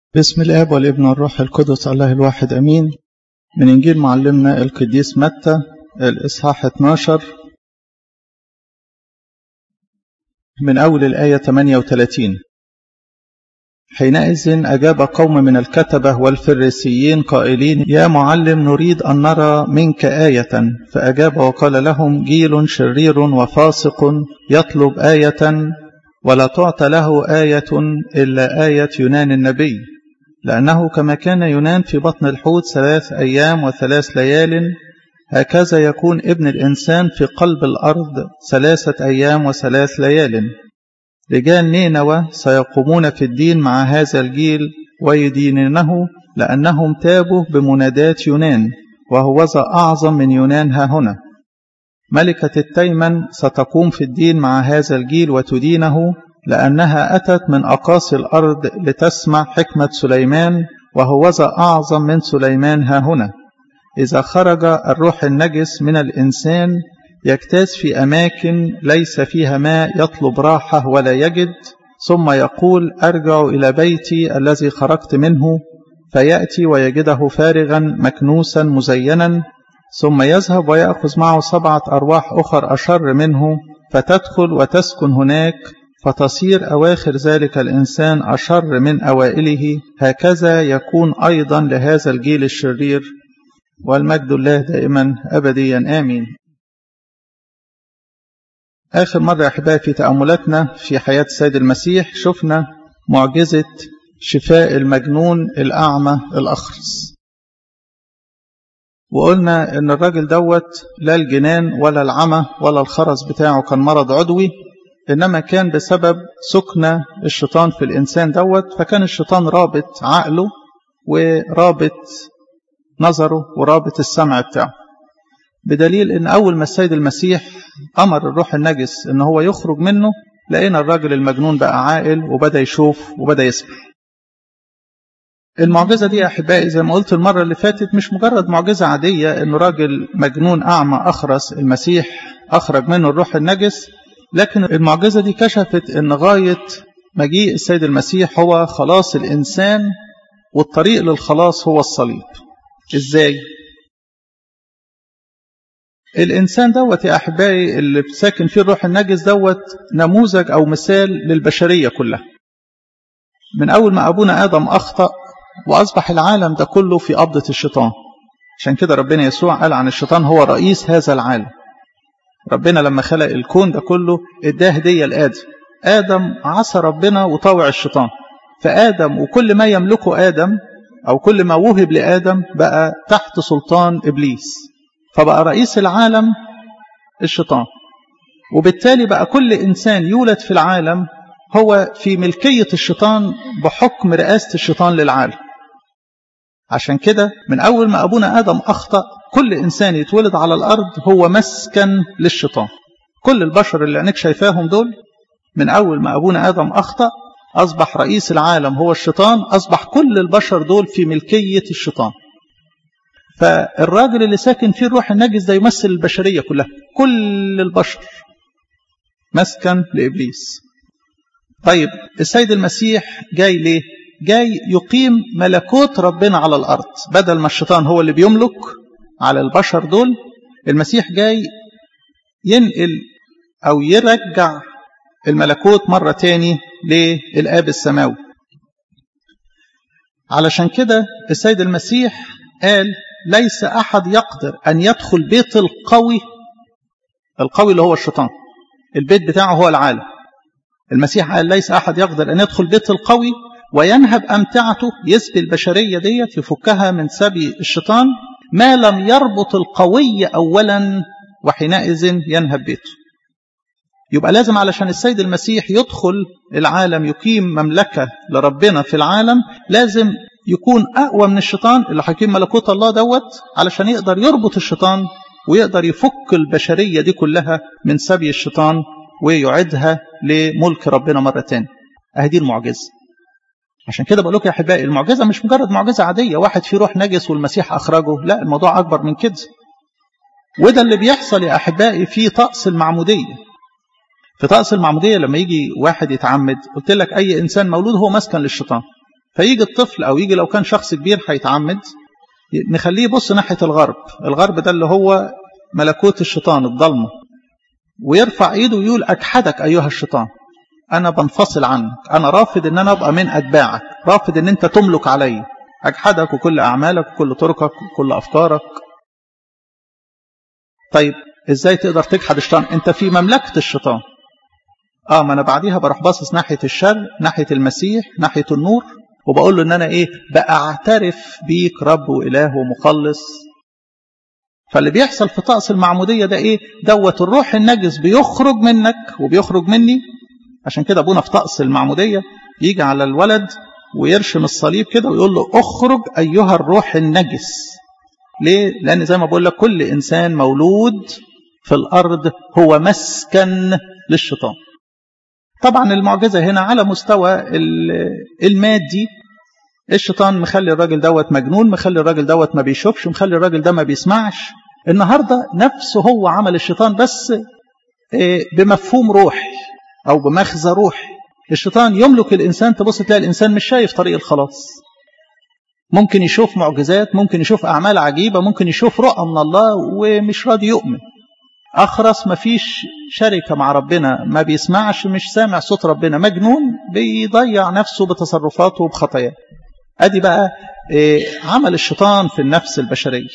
بسم الآب والابن والروح القدس الله الواحد أمين من إنجيل معلمنا القديس متى الإصحاح 12 من أول الآية 38 حينئذ أجاب قوم من الكتبة والفريسيين قائلين يا معلم نريد أن نرى منك آية فأجاب وقال لهم جيل شرير وفاسق يطلب آية ولا تعطى له آية إلا آية يونان النبي لأنه كما كان يونان في بطن الحوت ثلاث أيام وثلاث ليال هكذا يكون ابن الإنسان في قلب الأرض ثلاثة أيام وثلاث ليال رجال نينوى سيقومون في الدين مع هذا الجيل ويدينونه لأنهم تابوا بمنادات يونان وهوذا أعظم من يونان ها هنا ملكة التيمن ستقوم في الدين مع هذا الجيل وتدينه لأنها أتت من أقاصي الأرض لتسمع حكمة سليمان وهوذا أعظم من سليمان ها هنا إذا خرج الروح النجس من الإنسان يجتاز في أماكن ليس فيها ماء يطلب راحة ولا يجد ثم يقول أرجع إلى بيتي الذي خرجت منه فيأتي ويجده فارغا مكنوسا مزينا ثم يذهب ويأخذ معه سبعة أرواح أخر أشر منه فتدخل وتسكن هناك فتصير أواخر ذلك الإنسان أشر من أوائله هكذا يكون أيضا لهذا الجيل الشرير والمجد الله دائما أبديا آمين آخر مرة يا أحبائي في تأملاتنا في حياة السيد المسيح شفنا معجزة شفاء المجنون الأعمى الأخرس وقلنا إن الراجل دوت لا الجنان ولا العمى ولا الخرس بتاعه كان مرض عضوي إنما كان بسبب سكنة الشيطان في الإنسان دوت فكان الشيطان رابط عقله ورابط نظره ورابط السمع بتاعه بدليل ان اول ما السيد المسيح امر الروح النجس ان هو يخرج منه لقينا الراجل المجنون بقى عاقل وبدا يشوف وبدا يسمع المعجزة دي يا أحبائي زي ما قلت المرة اللي فاتت مش مجرد معجزة عادية إنه راجل مجنون أعمى أخرس المسيح أخرج منه الروح النجس لكن المعجزة دي كشفت إن غاية مجيء السيد المسيح هو خلاص الإنسان والطريق للخلاص هو الصليب إزاي؟ الإنسان دوت يا أحبائي اللي ساكن فيه الروح النجس دوت نموذج أو مثال للبشرية كلها من أول ما أبونا آدم أخطأ وأصبح العالم ده كله في قبضة الشيطان عشان كده ربنا يسوع قال عن الشيطان هو رئيس هذا العالم ربنا لما خلق الكون ده كله اداه هدية لآدم آدم عصى ربنا وطاوع الشيطان فآدم وكل ما يملكه آدم أو كل ما وهب لآدم بقى تحت سلطان إبليس فبقى رئيس العالم الشيطان وبالتالي بقى كل إنسان يولد في العالم هو في ملكية الشيطان بحكم رئاسة الشيطان للعالم عشان كده من أول ما أبونا آدم أخطأ كل إنسان يتولد على الأرض هو مسكن للشيطان كل البشر اللي عينك شايفاهم دول من أول ما أبونا آدم أخطأ أصبح رئيس العالم هو الشيطان أصبح كل البشر دول في ملكية الشيطان فالراجل اللي ساكن فيه الروح النجس ده يمثل البشرية كلها كل البشر مسكن لإبليس طيب السيد المسيح جاي ليه جاي يقيم ملكوت ربنا على الأرض بدل ما الشيطان هو اللي بيملك على البشر دول المسيح جاي ينقل أو يرجع الملكوت مرة تاني للآب السماوي علشان كده السيد المسيح قال ليس أحد يقدر أن يدخل بيت القوي القوي اللي هو الشيطان البيت بتاعه هو العالم المسيح قال ليس أحد يقدر أن يدخل بيت القوي وينهب أمتعته يسبي البشرية ديت يفكها من سبي الشيطان ما لم يربط القوي أولا وحينئذ ينهب بيته يبقى لازم علشان السيد المسيح يدخل العالم يقيم مملكة لربنا في العالم لازم يكون أقوى من الشيطان اللي حكيم ملكوت الله دوت علشان يقدر يربط الشيطان ويقدر يفك البشرية دي كلها من سبي الشيطان ويعيدها لملك ربنا مرة تانية أهدي المعجزة عشان كده بقول لكم يا أحبائي المعجزة مش مجرد معجزة عادية واحد فيه روح نجس والمسيح أخرجه لا الموضوع أكبر من كده وده اللي بيحصل يا أحبائي في طقس المعمودية في طقس المعمودية لما يجي واحد يتعمد قلت لك أي إنسان مولود هو مسكن للشيطان فيجي الطفل او يجي لو كان شخص كبير هيتعمد نخليه يبص ناحيه الغرب الغرب ده اللي هو ملكوت الشيطان الضلمه ويرفع ايده ويقول اجحدك ايها الشيطان انا بنفصل عنك انا رافض ان انا ابقى من اتباعك رافض ان انت تملك علي اجحدك وكل اعمالك وكل طرقك وكل افكارك طيب ازاي تقدر تجحد الشيطان انت في مملكه الشيطان اه ما انا بعديها بروح باصص ناحيه الشر ناحيه المسيح ناحيه النور وبقول له ان انا ايه باعترف بيك رب واله ومخلص فاللي بيحصل في طقس المعموديه ده ايه دوت الروح النجس بيخرج منك وبيخرج مني عشان كده ابونا في طقس المعموديه يجي على الولد ويرشم الصليب كده ويقول له اخرج ايها الروح النجس ليه لان زي ما بقول لك كل انسان مولود في الارض هو مسكن للشيطان طبعا المعجزه هنا على مستوى المادي الشيطان مخلي الراجل دوت مجنون مخلي الراجل دوت ما بيشوفش مخلي الراجل ده ما بيسمعش النهارده نفسه هو عمل الشيطان بس بمفهوم روحي او بمخزى روحي الشيطان يملك الانسان تبص تلاقي الانسان مش شايف طريق الخلاص ممكن يشوف معجزات ممكن يشوف اعمال عجيبه ممكن يشوف رؤى من الله ومش راضي يؤمن اخرس ما فيش شركه مع ربنا ما بيسمعش مش سامع صوت ربنا مجنون بيضيع نفسه بتصرفاته وبخطاياه ادي بقى عمل الشيطان في النفس البشريه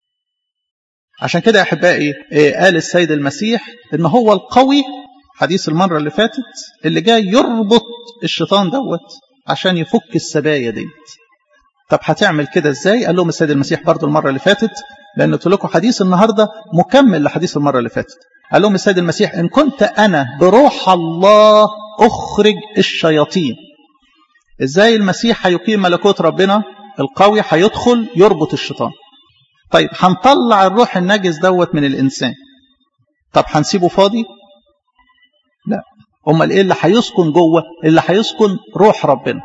عشان كده يا احبائي قال السيد المسيح ان هو القوي حديث المره اللي فاتت اللي جاي يربط الشيطان دوت عشان يفك السبايا ديت طب هتعمل كده ازاي قال لهم السيد المسيح برضو المره اللي فاتت لان قلت لكم حديث النهارده مكمل لحديث المره اللي فاتت قال لهم السيد المسيح ان كنت انا بروح الله اخرج الشياطين ازاي المسيح هيقيم ملكوت ربنا القوي هيدخل يربط الشيطان طيب هنطلع الروح النجس دوت من الانسان طب هنسيبه فاضي لا امال ايه اللي هيسكن جوه اللي هيسكن روح ربنا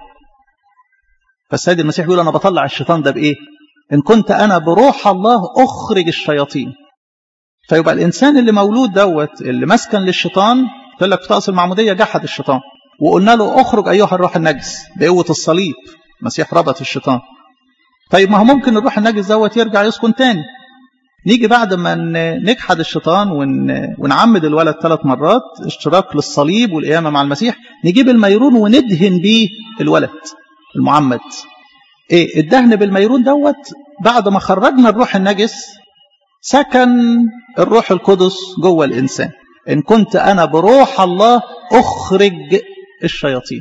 فالسيد المسيح بيقول انا بطلع الشيطان ده بايه ان كنت انا بروح الله اخرج الشياطين فيبقى الانسان اللي مولود دوت اللي مسكن للشيطان قلت لك في طقس المعموديه جحد الشيطان وقلنا له اخرج ايها الروح النجس بقوه الصليب المسيح ربط الشيطان طيب ما هو ممكن الروح النجس دوت يرجع يسكن تاني نيجي بعد ما نجحد الشيطان ون... ونعمد الولد ثلاث مرات اشتراك للصليب والقيامه مع المسيح نجيب الميرون وندهن بيه الولد المعمد ايه الدهن بالميرون دوت بعد ما خرجنا الروح النجس سكن الروح القدس جوه الانسان ان كنت انا بروح الله اخرج الشياطين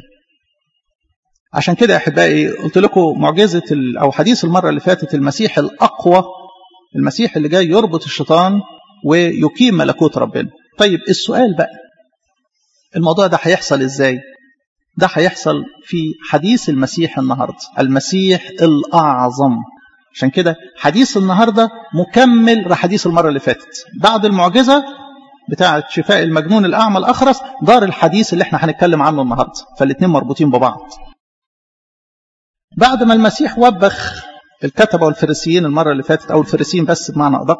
عشان كده يا احبائي قلت لكم معجزه او حديث المره اللي فاتت المسيح الاقوى المسيح اللي جاي يربط الشيطان ويقيم ملكوت ربنا طيب السؤال بقى الموضوع ده هيحصل ازاي ده هيحصل في حديث المسيح النهارده المسيح الاعظم عشان كده حديث النهارده مكمل لحديث المره اللي فاتت بعد المعجزه بتاعه شفاء المجنون الاعمى الاخرس دار الحديث اللي احنا هنتكلم عنه النهارده فالاثنين مربوطين ببعض بعد ما المسيح وبخ الكتبه والفريسيين المره اللي فاتت او الفريسيين بس بمعنى ادق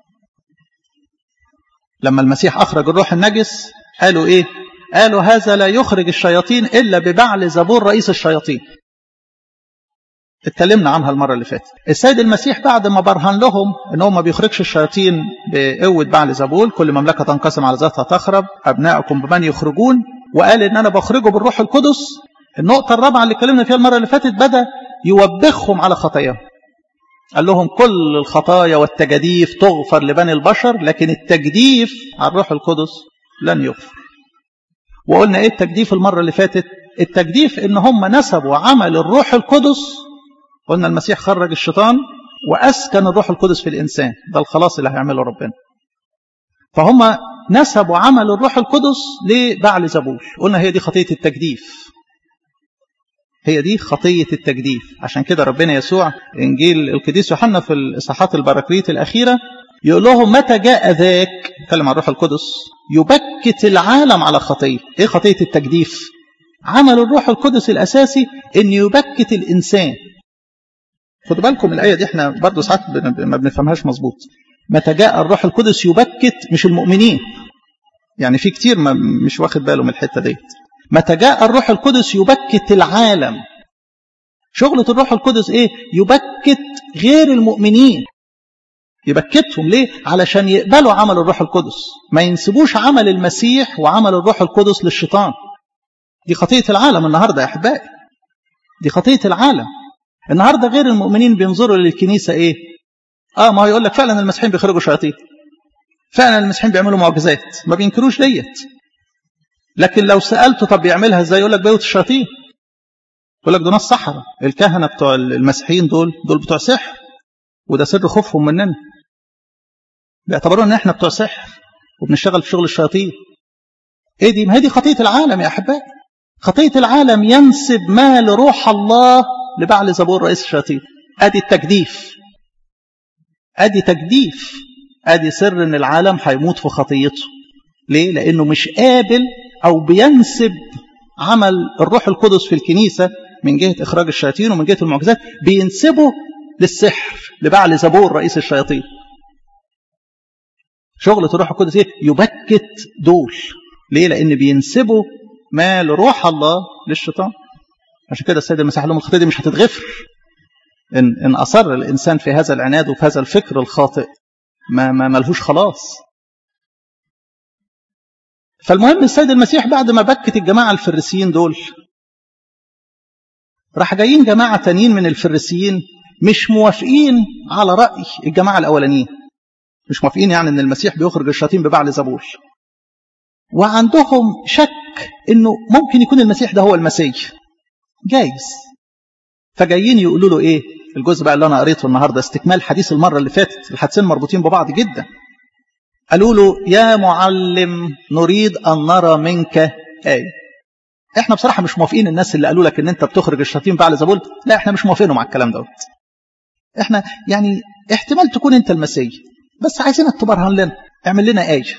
لما المسيح اخرج الروح النجس قالوا ايه قالوا هذا لا يخرج الشياطين الا ببعل زبور رئيس الشياطين اتكلمنا عنها المره اللي فاتت السيد المسيح بعد ما برهن لهم ان هو ما بيخرجش الشياطين بقوه بعل زبول كل مملكه تنقسم على ذاتها تخرب ابنائكم بمن يخرجون وقال ان انا بخرجه بالروح القدس النقطه الرابعه اللي اتكلمنا فيها المره اللي فاتت بدا يوبخهم على خطاياهم قال لهم كل الخطايا والتجاديف تغفر لبني البشر لكن التجديف على الروح القدس لن يغفر وقلنا ايه التجديف المره اللي فاتت التجديف ان هم نسبوا عمل الروح القدس قلنا المسيح خرج الشيطان واسكن الروح القدس في الانسان ده الخلاص اللي هيعمله ربنا فهم نسبوا عمل الروح القدس لبعل زبول قلنا هي دي خطيه التجديف هي دي خطية التجديف عشان كده ربنا يسوع إنجيل القديس يوحنا في الإصحاحات البراكليت الأخيرة يقول لهم متى جاء ذاك يتكلم عن الروح القدس يبكت العالم على خطية إيه خطية التجديف عمل الروح القدس الأساسي إن يبكت الإنسان خدوا بالكم الآية دي احنا برضه ساعات ما بنفهمهاش مظبوط متى جاء الروح القدس يبكت مش المؤمنين يعني في كتير ما مش واخد باله من الحتة ديت متى جاء الروح القدس يبكت العالم شغلة الروح القدس ايه يبكت غير المؤمنين يبكتهم ليه علشان يقبلوا عمل الروح القدس ما ينسبوش عمل المسيح وعمل الروح القدس للشيطان دي خطية العالم النهاردة يا أحبائي دي خطية العالم النهاردة غير المؤمنين بينظروا للكنيسة ايه اه ما هو يقول لك فعلا المسيحيين بيخرجوا شياطين فعلا المسيحيين بيعملوا معجزات ما بينكروش ديت لكن لو سألته طب بيعملها ازاي يقول لك بيوت الشياطين يقول لك دول ناس سحرة الكهنة بتوع المسيحيين دول دول بتوع سحر وده سر خوفهم مننا بيعتبروا ان احنا بتوع سحر وبنشتغل في شغل الشياطين ايه دي ما هي دي خطية العالم يا احبائي خطية العالم ينسب ما لروح الله لبعل زبور رئيس الشياطين ادي التجديف ادي تجديف ادي سر ان العالم هيموت في خطيته ليه لانه مش قابل او بينسب عمل الروح القدس في الكنيسه من جهه اخراج الشياطين ومن جهه المعجزات بينسبه للسحر لبعل زبور رئيس الشياطين شغلة الروح القدس ايه يبكت دول ليه لان بينسبوا ما لروح الله للشيطان عشان كده السيد المسيح لهم الخطيه دي مش هتتغفر ان ان اصر الانسان في هذا العناد وفي هذا الفكر الخاطئ ما ما ملهوش خلاص فالمهم السيد المسيح بعد ما بكت الجماعه الفريسيين دول راح جايين جماعه تانيين من الفريسيين مش موافقين على راي الجماعه الاولانيين مش موافقين يعني ان المسيح بيخرج الشياطين ببعل زبول وعندهم شك انه ممكن يكون المسيح ده هو المسيح جايز فجايين يقولوا له ايه الجزء بقى اللي انا قريته النهارده استكمال حديث المره اللي فاتت الحديثين مربوطين ببعض جدا قالوا له يا معلم نريد ان نرى منك ايه احنا بصراحه مش موافقين الناس اللي قالوا لك ان انت بتخرج الشياطين بعل زبول لا احنا مش موافقينهم على الكلام دوت احنا يعني احتمال تكون انت المسيح بس عايزينك تبرهن لنا اعمل لنا ايه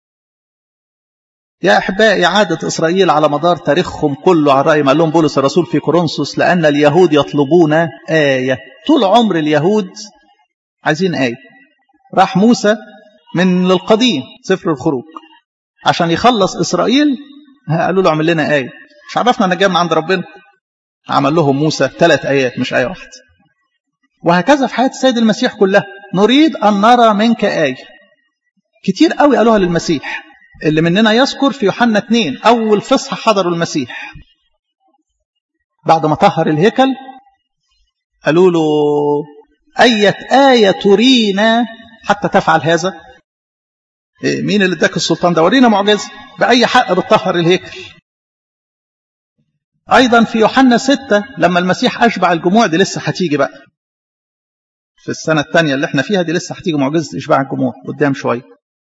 يا احبائي عاده اسرائيل على مدار تاريخهم كله على راي ما قال لهم بولس الرسول في كورنثوس لان اليهود يطلبون ايه طول عمر اليهود عايزين ايه راح موسى من القديم سفر الخروج عشان يخلص اسرائيل قالوا له اعمل لنا ايه مش عرفنا ان جاي من عند ربنا عمل لهم موسى ثلاث ايات مش ايه واحده وهكذا في حياه السيد المسيح كلها نريد ان نرى منك ايه كتير قوي قالوها للمسيح اللي مننا يذكر في يوحنا 2 أول فصح حضروا المسيح بعد ما طهر الهيكل قالوا له أية آية ترينا حتى تفعل هذا إيه مين اللي اداك السلطان ده ورينا معجزة بأي حق بتطهر الهيكل أيضا في يوحنا 6 لما المسيح أشبع الجموع دي لسه هتيجي بقى في السنة الثانية اللي احنا فيها دي لسه هتيجي معجزة إشباع الجموع قدام شوية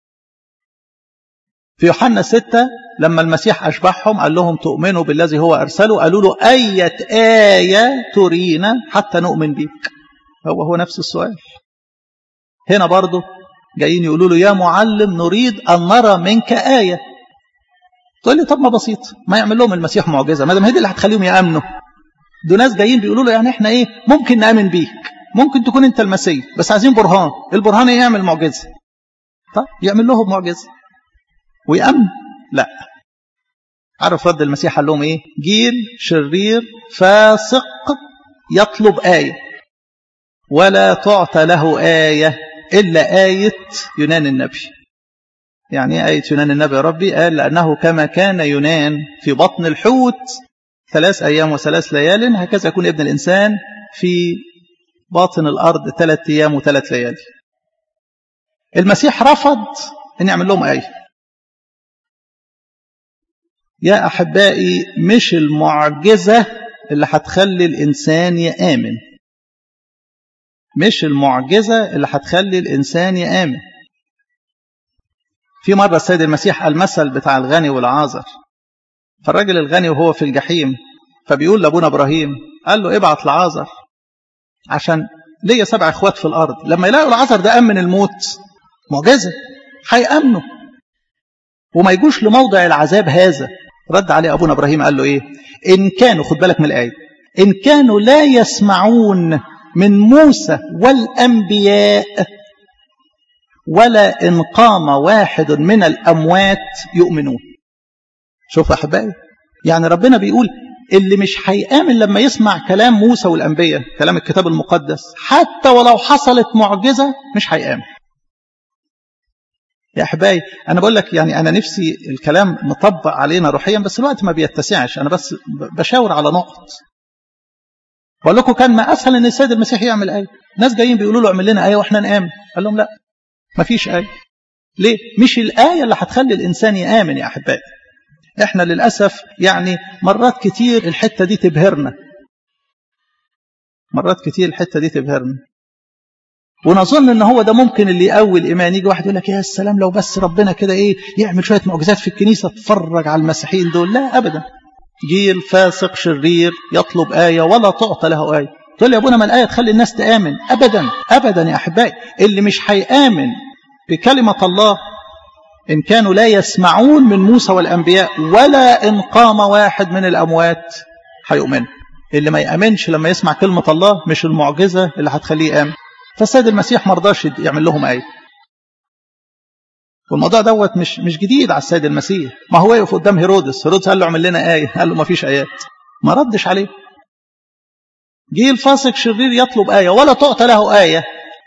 في يوحنا 6 لما المسيح أشبعهم قال لهم تؤمنوا بالذي هو أرسله قالوا له أية آية ترينا حتى نؤمن بك هو هو نفس السؤال هنا برضه جايين يقولوا له يا معلم نريد أن نرى منك آية تقول لي طب ما بسيط ما يعمل لهم المسيح معجزة ما دام هي دي اللي هتخليهم يأمنوا دول ناس جايين بيقولوا له يعني احنا ايه ممكن نآمن بيك ممكن تكون انت المسيح بس عايزين برهان البرهان ايه يعمل معجزة طب يعمل لهم معجزة ويأمن لا عرف رد المسيح قال لهم ايه جيل شرير فاسق يطلب آية ولا تعطى له آية إلا آية يونان النبي يعني آية يونان النبي يا ربي قال لأنه كما كان يونان في بطن الحوت ثلاث أيام وثلاث ليال هكذا يكون ابن الإنسان في باطن الأرض ثلاث أيام وثلاث ليالي المسيح رفض أن يعمل لهم آية يا أحبائي مش المعجزة اللي هتخلي الإنسان يآمن مش المعجزة اللي هتخلي الإنسان يآمن في مرة السيد المسيح المثل بتاع الغني والعازر فالراجل الغني وهو في الجحيم فبيقول لأبونا إبراهيم قال له ابعت لعازر عشان ليا سبع اخوات في الأرض لما يلاقوا العازر ده أمن الموت معجزة هيأمنوا وما يجوش لموضع العذاب هذا رد عليه أبونا إبراهيم قال له إيه إن كانوا خد بالك من الآية إن كانوا لا يسمعون من موسى والأنبياء ولا إن قام واحد من الأموات يؤمنون شوف أحبائي يعني ربنا بيقول اللي مش هيآمن لما يسمع كلام موسى والأنبياء كلام الكتاب المقدس حتى ولو حصلت معجزة مش هيآمن يا أحبائي أنا بقول لك يعني أنا نفسي الكلام مطبق علينا روحيا بس الوقت ما بيتسعش أنا بس بشاور على نقط بقول لكم كان ما أسهل إن السيد المسيح يعمل آية ناس جايين بيقولوا له اعمل لنا آية وإحنا نآمن قال لهم لا ما فيش آية ليه؟ مش الآية اللي هتخلي الإنسان يآمن يا أحبائي احنا للأسف يعني مرات كتير الحتة دي تبهرنا مرات كتير الحتة دي تبهرنا ونظن ان هو ده ممكن اللي يقوي الايمان يجي واحد يقول لك يا سلام لو بس ربنا كده ايه يعمل شويه معجزات في الكنيسه تتفرج على المسيحيين دول لا ابدا جيل فاسق شرير يطلب ايه ولا تعطى له ايه تقول لي يا ابونا ما الايه تخلي الناس تامن ابدا ابدا يا احبائي اللي مش هيامن بكلمه الله إن كانوا لا يسمعون من موسى والأنبياء ولا إن قام واحد من الأموات هيؤمن اللي ما يأمنش لما يسمع كلمة الله مش المعجزة اللي هتخليه يأمن فالسيد المسيح ما رضاش يعمل لهم آية والموضوع دوت مش مش جديد على السيد المسيح ما هو واقف قدام هيرودس هيرودس قال له اعمل لنا آية قال له ما فيش آيات ما ردش عليه جه الفاسق شرير يطلب آية ولا تعطى له آية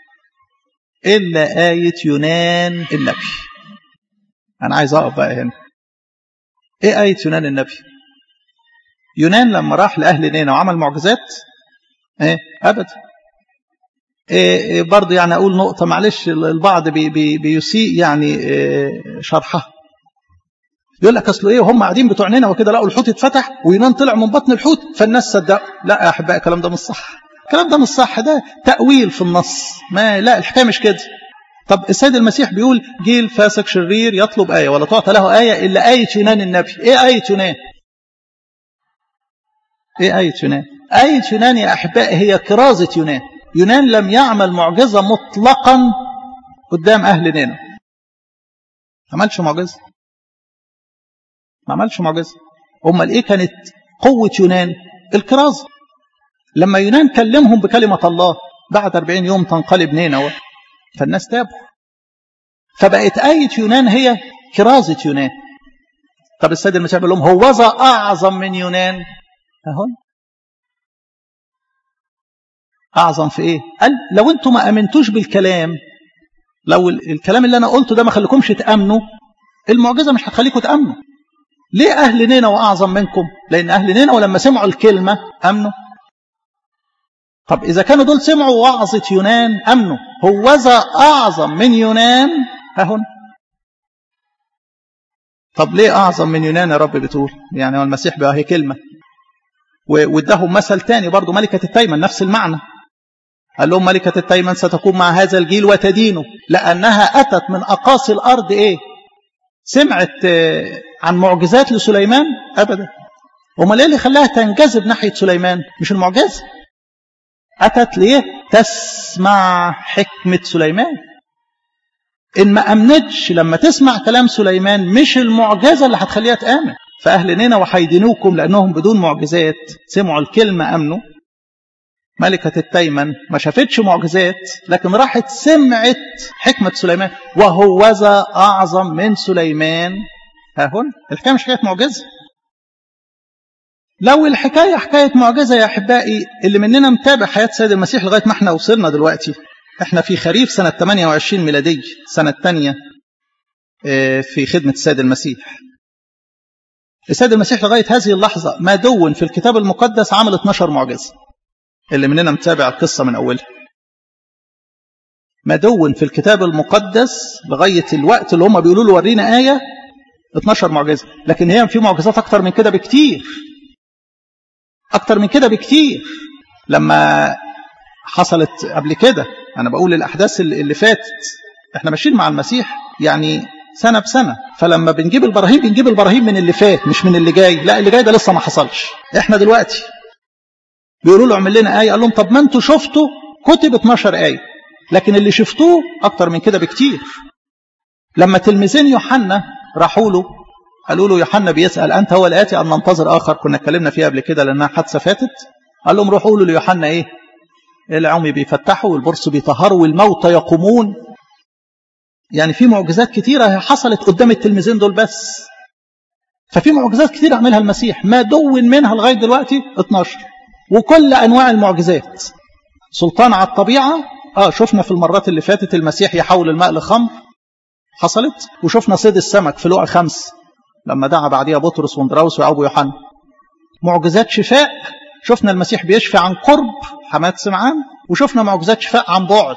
إلا آية يونان النبي أنا عايز أقف بقى هنا إيه آية يونان النبي يونان لما راح لأهل نينا وعمل معجزات إيه أبدا إيه برضه يعني أقول نقطة معلش البعض بي بي بيسيء يعني إيه شرحها يقول لك أصل إيه هم قاعدين بتوع نينا وكده لقوا الحوت اتفتح ويونان طلع من بطن الحوت فالناس صدقوا لا يا أحبائي الكلام ده مش صح الكلام ده مش صح ده تأويل في النص ما لا الحكاية مش كده طب السيد المسيح بيقول جيل فاسق شرير يطلب آية ولا تعطى له آية إلا آية يونان النبي إيه آية يونان إيه آية يونان آية يونان يا أحبائي هي كرازة يونان يونان لم يعمل معجزة مطلقا قدام أهل نينا ما عملش معجزة ما عملش معجزة أمال إيه كانت قوة يونان الكرازة لما يونان كلمهم بكلمة الله بعد 40 يوم تنقلب نينوى فالناس تابوا فبقت آية يونان هي كرازة يونان طب السيد المسيح بيقول لهم هوذا أعظم من يونان أهون أعظم في إيه؟ قال لو أنتم ما أمنتوش بالكلام لو الكلام اللي أنا قلته ده ما خليكمش تأمنوا المعجزة مش هتخليكم تأمنوا ليه أهل نينوى أعظم منكم؟ لأن أهل نينوى لما سمعوا الكلمة أمنوا طب إذا كانوا دول سمعوا وعظة يونان أمنوا هوذا أعظم من يونان ههن طب ليه أعظم من يونان يا رب بتقول يعني هو المسيح بقى هي كلمة وادهم مثل تاني برضو ملكة التيمن نفس المعنى قال لهم ملكة التيمن ستكون مع هذا الجيل وتدينه لأنها أتت من أقاصي الأرض إيه سمعت عن معجزات لسليمان أبدا وما ليه اللي خلاها تنجذب ناحية سليمان مش المعجزة أتت ليه تسمع حكمة سليمان إن ما أمنتش لما تسمع كلام سليمان مش المعجزة اللي هتخليها تآمن فأهل نينوى هيدينوكم لأنهم بدون معجزات سمعوا الكلمة أمنوا ملكة التيمن ما شافتش معجزات لكن راحت سمعت حكمة سليمان وهوذا أعظم من سليمان ها هون الحكاية مش حكاية معجزة لو الحكاية حكاية معجزة يا أحبائي اللي مننا متابع حياة سيد المسيح لغاية ما احنا وصلنا دلوقتي احنا في خريف سنة 28 ميلادية سنة تانية في خدمة السيد المسيح السيد المسيح لغاية هذه اللحظة ما دون في الكتاب المقدس عمل 12 معجزة اللي مننا متابع القصة من أولها ما دون في الكتاب المقدس لغاية الوقت اللي هم بيقولوا له ورينا آية 12 معجزة لكن هي في معجزات أكتر من كده بكتير أكتر من كده بكتير لما حصلت قبل كده أنا بقول الأحداث اللي فاتت احنا ماشيين مع المسيح يعني سنة بسنة فلما بنجيب البراهين بنجيب البراهين من اللي فات مش من اللي جاي لا اللي جاي ده لسه ما حصلش احنا دلوقتي بيقولوا له اعمل لنا آية قال لهم طب ما انتوا شفتوا كتب 12 آية لكن اللي شفتوه أكتر من كده بكتير لما تلميذين يوحنا راحوا له قالوا له يوحنا بيسأل أنت هو الآتي أم ننتظر آخر كنا اتكلمنا فيها قبل كده لأنها حادثة فاتت قال لهم روحوا له ليوحنا إيه العمي بيفتحوا والبرص بيطهروا والموتى يقومون يعني في معجزات كتيرة حصلت قدام التلميذين دول بس ففي معجزات كتير عملها المسيح ما دون منها لغاية دلوقتي 12 وكل أنواع المعجزات سلطان على الطبيعة آه شفنا في المرات اللي فاتت المسيح يحول الماء لخمر حصلت وشفنا صيد السمك في لوقا خمس لما دعا بعديها بطرس واندراوس وابو يوحنا معجزات شفاء شفنا المسيح بيشفي عن قرب حماد سمعان وشفنا معجزات شفاء عن بعد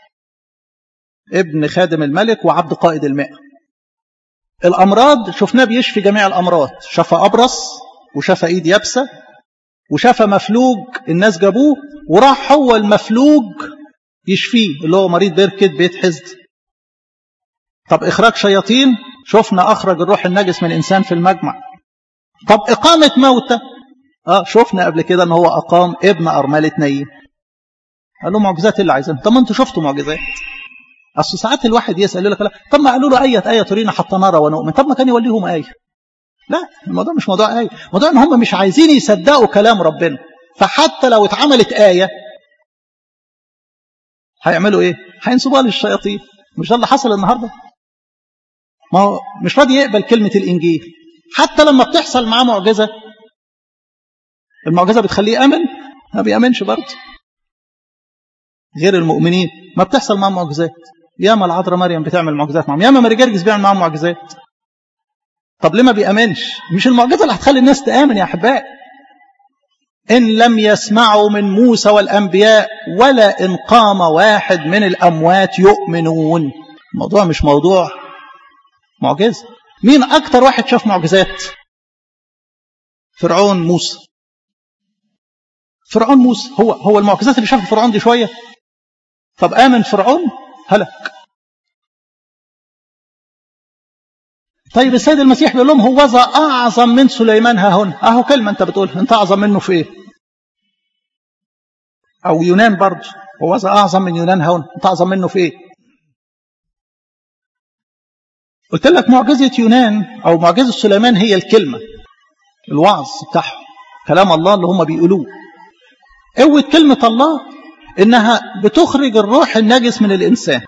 ابن خادم الملك وعبد قائد المئة الأمراض شفناه بيشفي جميع الأمراض شفى أبرص وشفى إيد يابسة وشفى مفلوج الناس جابوه وراح هو المفلوج يشفيه اللي هو مريض بركة بيت حزد طب إخراج شياطين شفنا أخرج الروح النجس من إنسان في المجمع طب إقامة موتى آه شفنا قبل كده أن هو أقام ابن أرملة نيم قال له معجزات اللي عايزين طب ما أنتوا شفتوا معجزات أصل ساعات الواحد يسأل لك لا طب ما قالوا له أية آية ترينا حتى نرى ونؤمن طب ما كان يوليهم آية لا الموضوع مش موضوع آية موضوع أن هم مش عايزين يصدقوا كلام ربنا فحتى لو اتعملت آية هيعملوا إيه هينسبوها للشياطين مش ده اللي حصل النهارده ما هو مش راضي يقبل كلمة الإنجيل حتى لما بتحصل معاه معجزة المعجزة بتخليه يأمن ما بيأمنش برضه غير المؤمنين ما بتحصل معاهم معجزات ياما العذراء مريم بتعمل معجزات معاهم ياما ماري جرجس بيعمل معاهم معجزات طب ليه ما بيأمنش مش المعجزة اللي هتخلي الناس تآمن يا أحباء إن لم يسمعوا من موسى والأنبياء ولا إن قام واحد من الأموات يؤمنون الموضوع مش موضوع معجزة مين أكتر واحد شاف معجزات فرعون موسى فرعون موسى هو هو المعجزات اللي شافها فرعون دي شوية طب آمن فرعون هلك طيب السيد المسيح بيقول لهم هو ذا أعظم من سليمان ها هنا أهو كلمة أنت بتقول أنت أعظم منه في إيه أو يونان برضه هو ذا أعظم من يونان ها هنا أنت أعظم منه في إيه قلت لك معجزة يونان أو معجزة سليمان هي الكلمة الوعظ بتاعهم كلام الله اللي هم بيقولوه قوة كلمة الله إنها بتخرج الروح النجس من الإنسان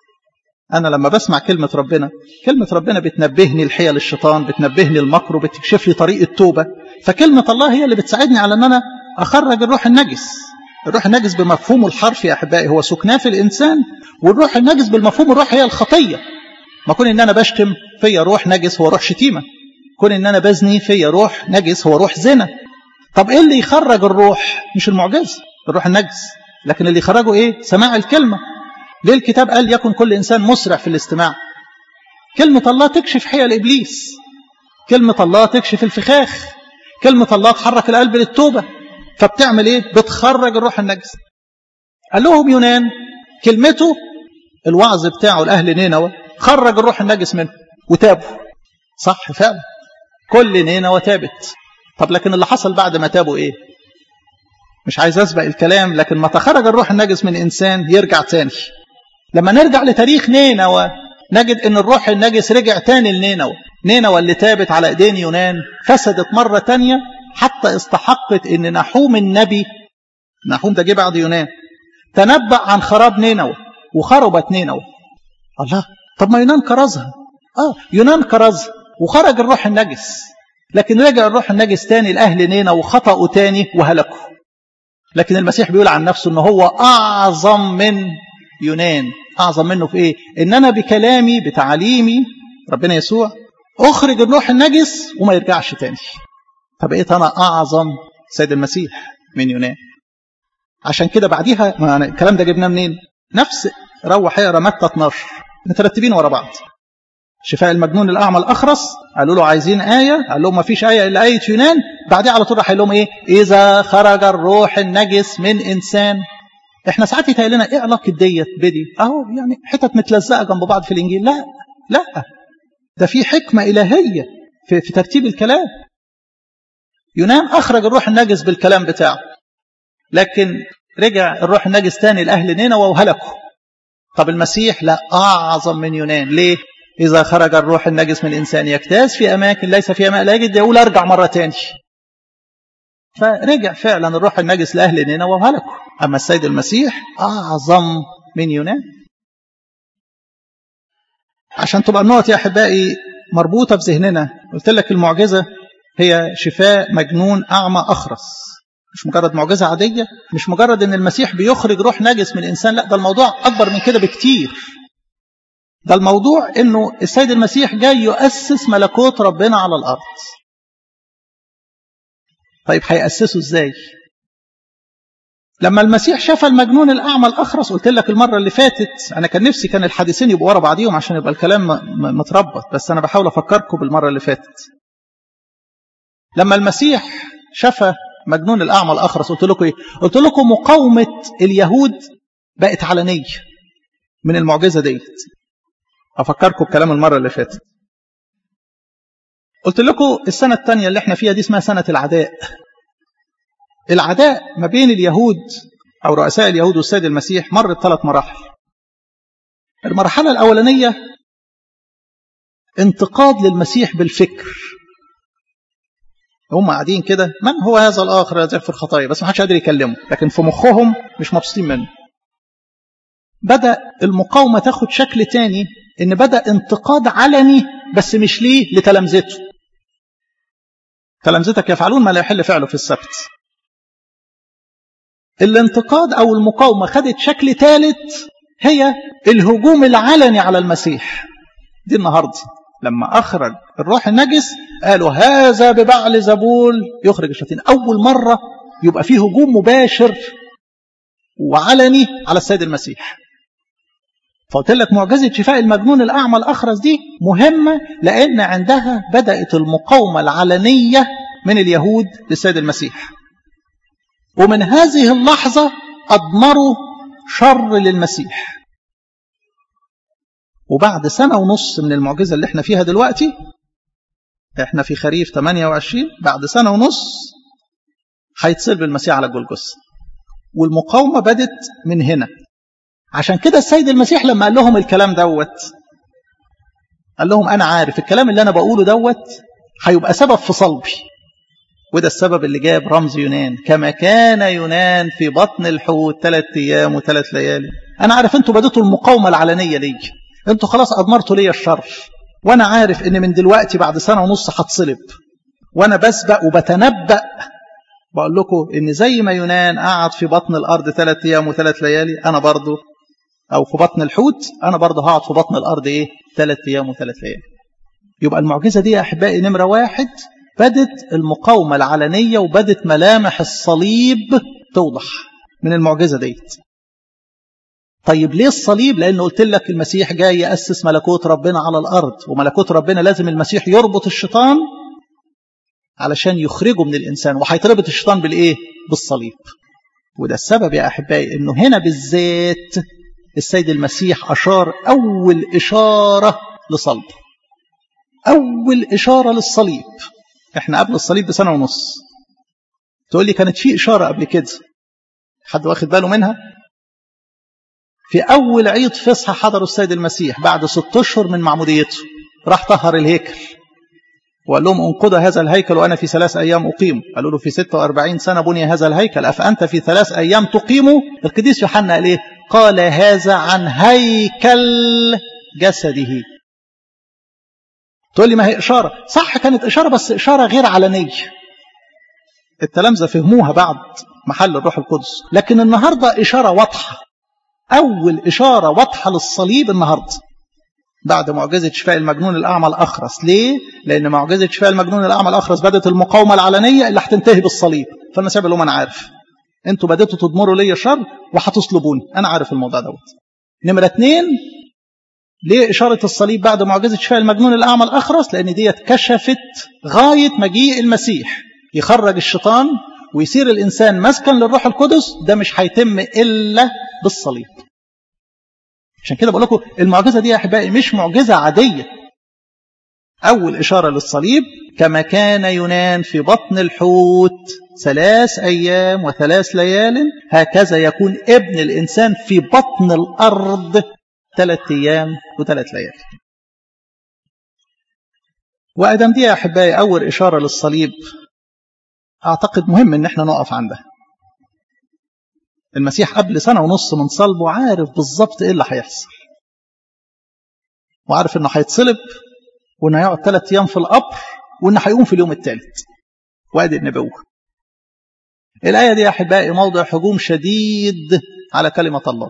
أنا لما بسمع كلمة ربنا كلمة ربنا بتنبهني لحيل الشيطان بتنبهني المكر وبتكشف لي طريق التوبة فكلمة الله هي اللي بتساعدني على أن أنا أخرج الروح النجس الروح النجس بمفهومه الحرفي يا أحبائي هو سكناه في الإنسان والروح النجس بالمفهوم الروح هي الخطية ما كون إن أنا بشتم فيا روح نجس هو روح شتيمة كون إن أنا بزني فيا روح نجس هو روح زنا طب إيه اللي يخرج الروح مش المعجز الروح النجس لكن اللي يخرجه إيه سماع الكلمة ليه الكتاب قال يكن كل إنسان مسرع في الاستماع كلمة الله تكشف حيل إبليس كلمة الله تكشف الفخاخ كلمة الله تحرك القلب للتوبة فبتعمل إيه بتخرج الروح النجس قال لهم يونان كلمته الوعظ بتاعه لأهل نينوى خرج الروح النجس منه وتابوا صح فعلا كل نينوى تابت طب لكن اللي حصل بعد ما تابوا ايه مش عايز اسبق الكلام لكن ما تخرج الروح النجس من انسان يرجع تاني لما نرجع لتاريخ نينوى نجد ان الروح النجس رجع تاني لنينوى نينوى اللي تابت على ايدين يونان فسدت مرة تانية حتى استحقت ان نحوم النبي نحوم ده جه بعد يونان تنبأ عن خراب نينوى وخربت نينوى الله طب ما يونان كرزها اه يونان كرزها وخرج الروح النجس لكن رجع الروح النجس تاني لأهل نينا وخطأوا تاني وهلكوا لكن المسيح بيقول عن نفسه ان هو أعظم من يونان أعظم منه في إيه إن أنا بكلامي بتعليمي ربنا يسوع أخرج الروح النجس وما يرجعش تاني فبقيت أنا أعظم سيد المسيح من يونان عشان كده بعديها ما الكلام ده جبناه منين نفس روح اقرا متى 12 مترتبين ورا بعض شفاء المجنون الأعمى الأخرس قالوا له عايزين آية قال لهم ما فيش آية إلا آية يونان بعدها على طول راح لهم إيه إذا خرج الروح النجس من إنسان إحنا ساعات يتهيأ لنا إيه علاقة ديت بدي أهو يعني حتت متلزقة جنب بعض في الإنجيل لا لا ده في حكمة إلهية في, في ترتيب الكلام يونان أخرج الروح النجس بالكلام بتاعه لكن رجع الروح النجس تاني لأهل نينوى وهلكوا طب المسيح لا أعظم من يونان ليه إذا خرج الروح النجس من إنسان يجتاز في أماكن ليس فيها ماء لا يجد يقول أرجع مرة تاني فرجع فعلا الروح النجس لأهل نينوى وهلكوا أما السيد المسيح أعظم من يونان عشان تبقى النقط يا أحبائي مربوطة في ذهننا قلت لك المعجزة هي شفاء مجنون أعمى أخرس مش مجرد معجزة عادية مش مجرد ان المسيح بيخرج روح نجس من الإنسان لا ده الموضوع أكبر من كده بكتير ده الموضوع انه السيد المسيح جاي يؤسس ملكوت ربنا على الأرض طيب هيأسسه ازاي لما المسيح شاف المجنون الأعمى الأخرس قلت لك المرة اللي فاتت أنا كان نفسي كان الحديثين يبقوا ورا بعضيهم عشان يبقى الكلام متربط بس أنا بحاول أفكركم بالمرة اللي فاتت لما المسيح شفى مجنون الأعمى الأخرس قلت لكم إيه؟ قلت لكم مقاومة اليهود بقت علنية من المعجزة ديت أفكركم بكلام المرة اللي فاتت قلت لكم السنة الثانية اللي احنا فيها دي اسمها سنة العداء العداء ما بين اليهود أو رؤساء اليهود والسيد المسيح مرت ثلاث مراحل المرحلة الأولانية انتقاد للمسيح بالفكر هم قاعدين كده من هو هذا الآخر الذي يغفر خطايا بس ما حدش قادر يكلمه لكن في مخهم مش مبسوطين منه بدأ المقاومة تاخد شكل تاني ان بدأ انتقاد علني بس مش ليه لتلامذته تلامذتك يفعلون ما لا يحل فعله في السبت الانتقاد او المقاومة خدت شكل ثالث هي الهجوم العلني على المسيح دي النهارده لما أخرج الروح النجس قالوا هذا ببعل زبول يخرج الشياطين أول مرة يبقى فيه هجوم مباشر وعلني على السيد المسيح فقلت لك معجزة شفاء المجنون الأعمى الأخرس دي مهمة لأن عندها بدأت المقاومة العلنية من اليهود للسيد المسيح ومن هذه اللحظة أضمروا شر للمسيح وبعد سنة ونص من المعجزة اللي احنا فيها دلوقتي احنا في خريف 28 بعد سنة ونص هيتصلب المسيح على جولجوس والمقاومة بدت من هنا عشان كده السيد المسيح لما قال لهم الكلام دوت قال لهم أنا عارف الكلام اللي أنا بقوله دوت هيبقى سبب في صلبي وده السبب اللي جاب رمز يونان كما كان يونان في بطن الحوت ثلاث أيام وثلاث ليالي أنا عارف أنتوا بديتوا المقاومة العلنية لي أنتوا خلاص أضمرتوا لي الشر وأنا عارف إن من دلوقتي بعد سنة ونص هتصلب وأنا بسبق وبتنبأ بقول لكم إن زي ما يونان قعد في بطن الأرض ثلاث أيام وثلاث ليالي أنا برضو أو في بطن الحوت أنا برضو هقعد في بطن الأرض إيه ثلاث أيام وثلاث ليالي يبقى المعجزة دي يا أحبائي نمرة واحد بدت المقاومة العلنية وبدت ملامح الصليب توضح من المعجزة ديت طيب ليه الصليب لأن قلت لك المسيح جاي يأسس ملكوت ربنا على الأرض وملكوت ربنا لازم المسيح يربط الشيطان علشان يخرجه من الإنسان وهيتربط الشيطان بالإيه بالصليب وده السبب يا أحبائي أنه هنا بالذات السيد المسيح أشار أول إشارة لصلب أول إشارة للصليب احنا قبل الصليب بسنة ونص تقول لي كانت في إشارة قبل كده حد واخد باله منها في أول عيد فصحى حضروا السيد المسيح بعد ست أشهر من معموديته راح طهر الهيكل وقال لهم انقضوا هذا الهيكل وأنا في ثلاث أيام أقيم قالوا له في 46 سنة بني هذا الهيكل أفأنت في ثلاث أيام تقيمه القديس يوحنا قال إيه قال هذا عن هيكل جسده تقول لي ما هي إشارة صح كانت إشارة بس إشارة غير علنية التلامذة فهموها بعد محل الروح القدس لكن النهاردة إشارة واضحة أول إشارة واضحة للصليب النهاردة بعد معجزة شفاء المجنون الأعمى الأخرس ليه؟ لأن معجزة شفاء المجنون الأعمى الأخرس بدأت المقاومة العلنية اللي هتنتهي بالصليب فالمسيح بيقول لهم أنا عارف أنتوا بدأتوا تضمروا لي شر وهتصلبوني أنا عارف الموضوع دوت نمرة اتنين ليه إشارة الصليب بعد معجزة شفاء المجنون الأعمى الأخرس لأن ديت كشفت غاية مجيء المسيح يخرج الشيطان ويصير الإنسان مسكن للروح القدس ده مش هيتم إلا بالصليب عشان كده بقول لكم المعجزة دي يا أحبائي مش معجزة عادية أول إشارة للصليب كما كان يونان في بطن الحوت ثلاث أيام وثلاث ليال هكذا يكون ابن الإنسان في بطن الأرض ثلاث أيام وثلاث ليالي وأدم دي يا أحبائي أول إشارة للصليب أعتقد مهم إن احنا نقف عندها المسيح قبل سنة ونص من صلبه عارف بالظبط إيه اللي هيحصل وعارف إنه هيتصلب وإنه هيقعد ثلاث أيام في القبر وإنه هيقوم في اليوم الثالث وادي النبوة الآية دي يا أحبائي موضع هجوم شديد على كلمة الله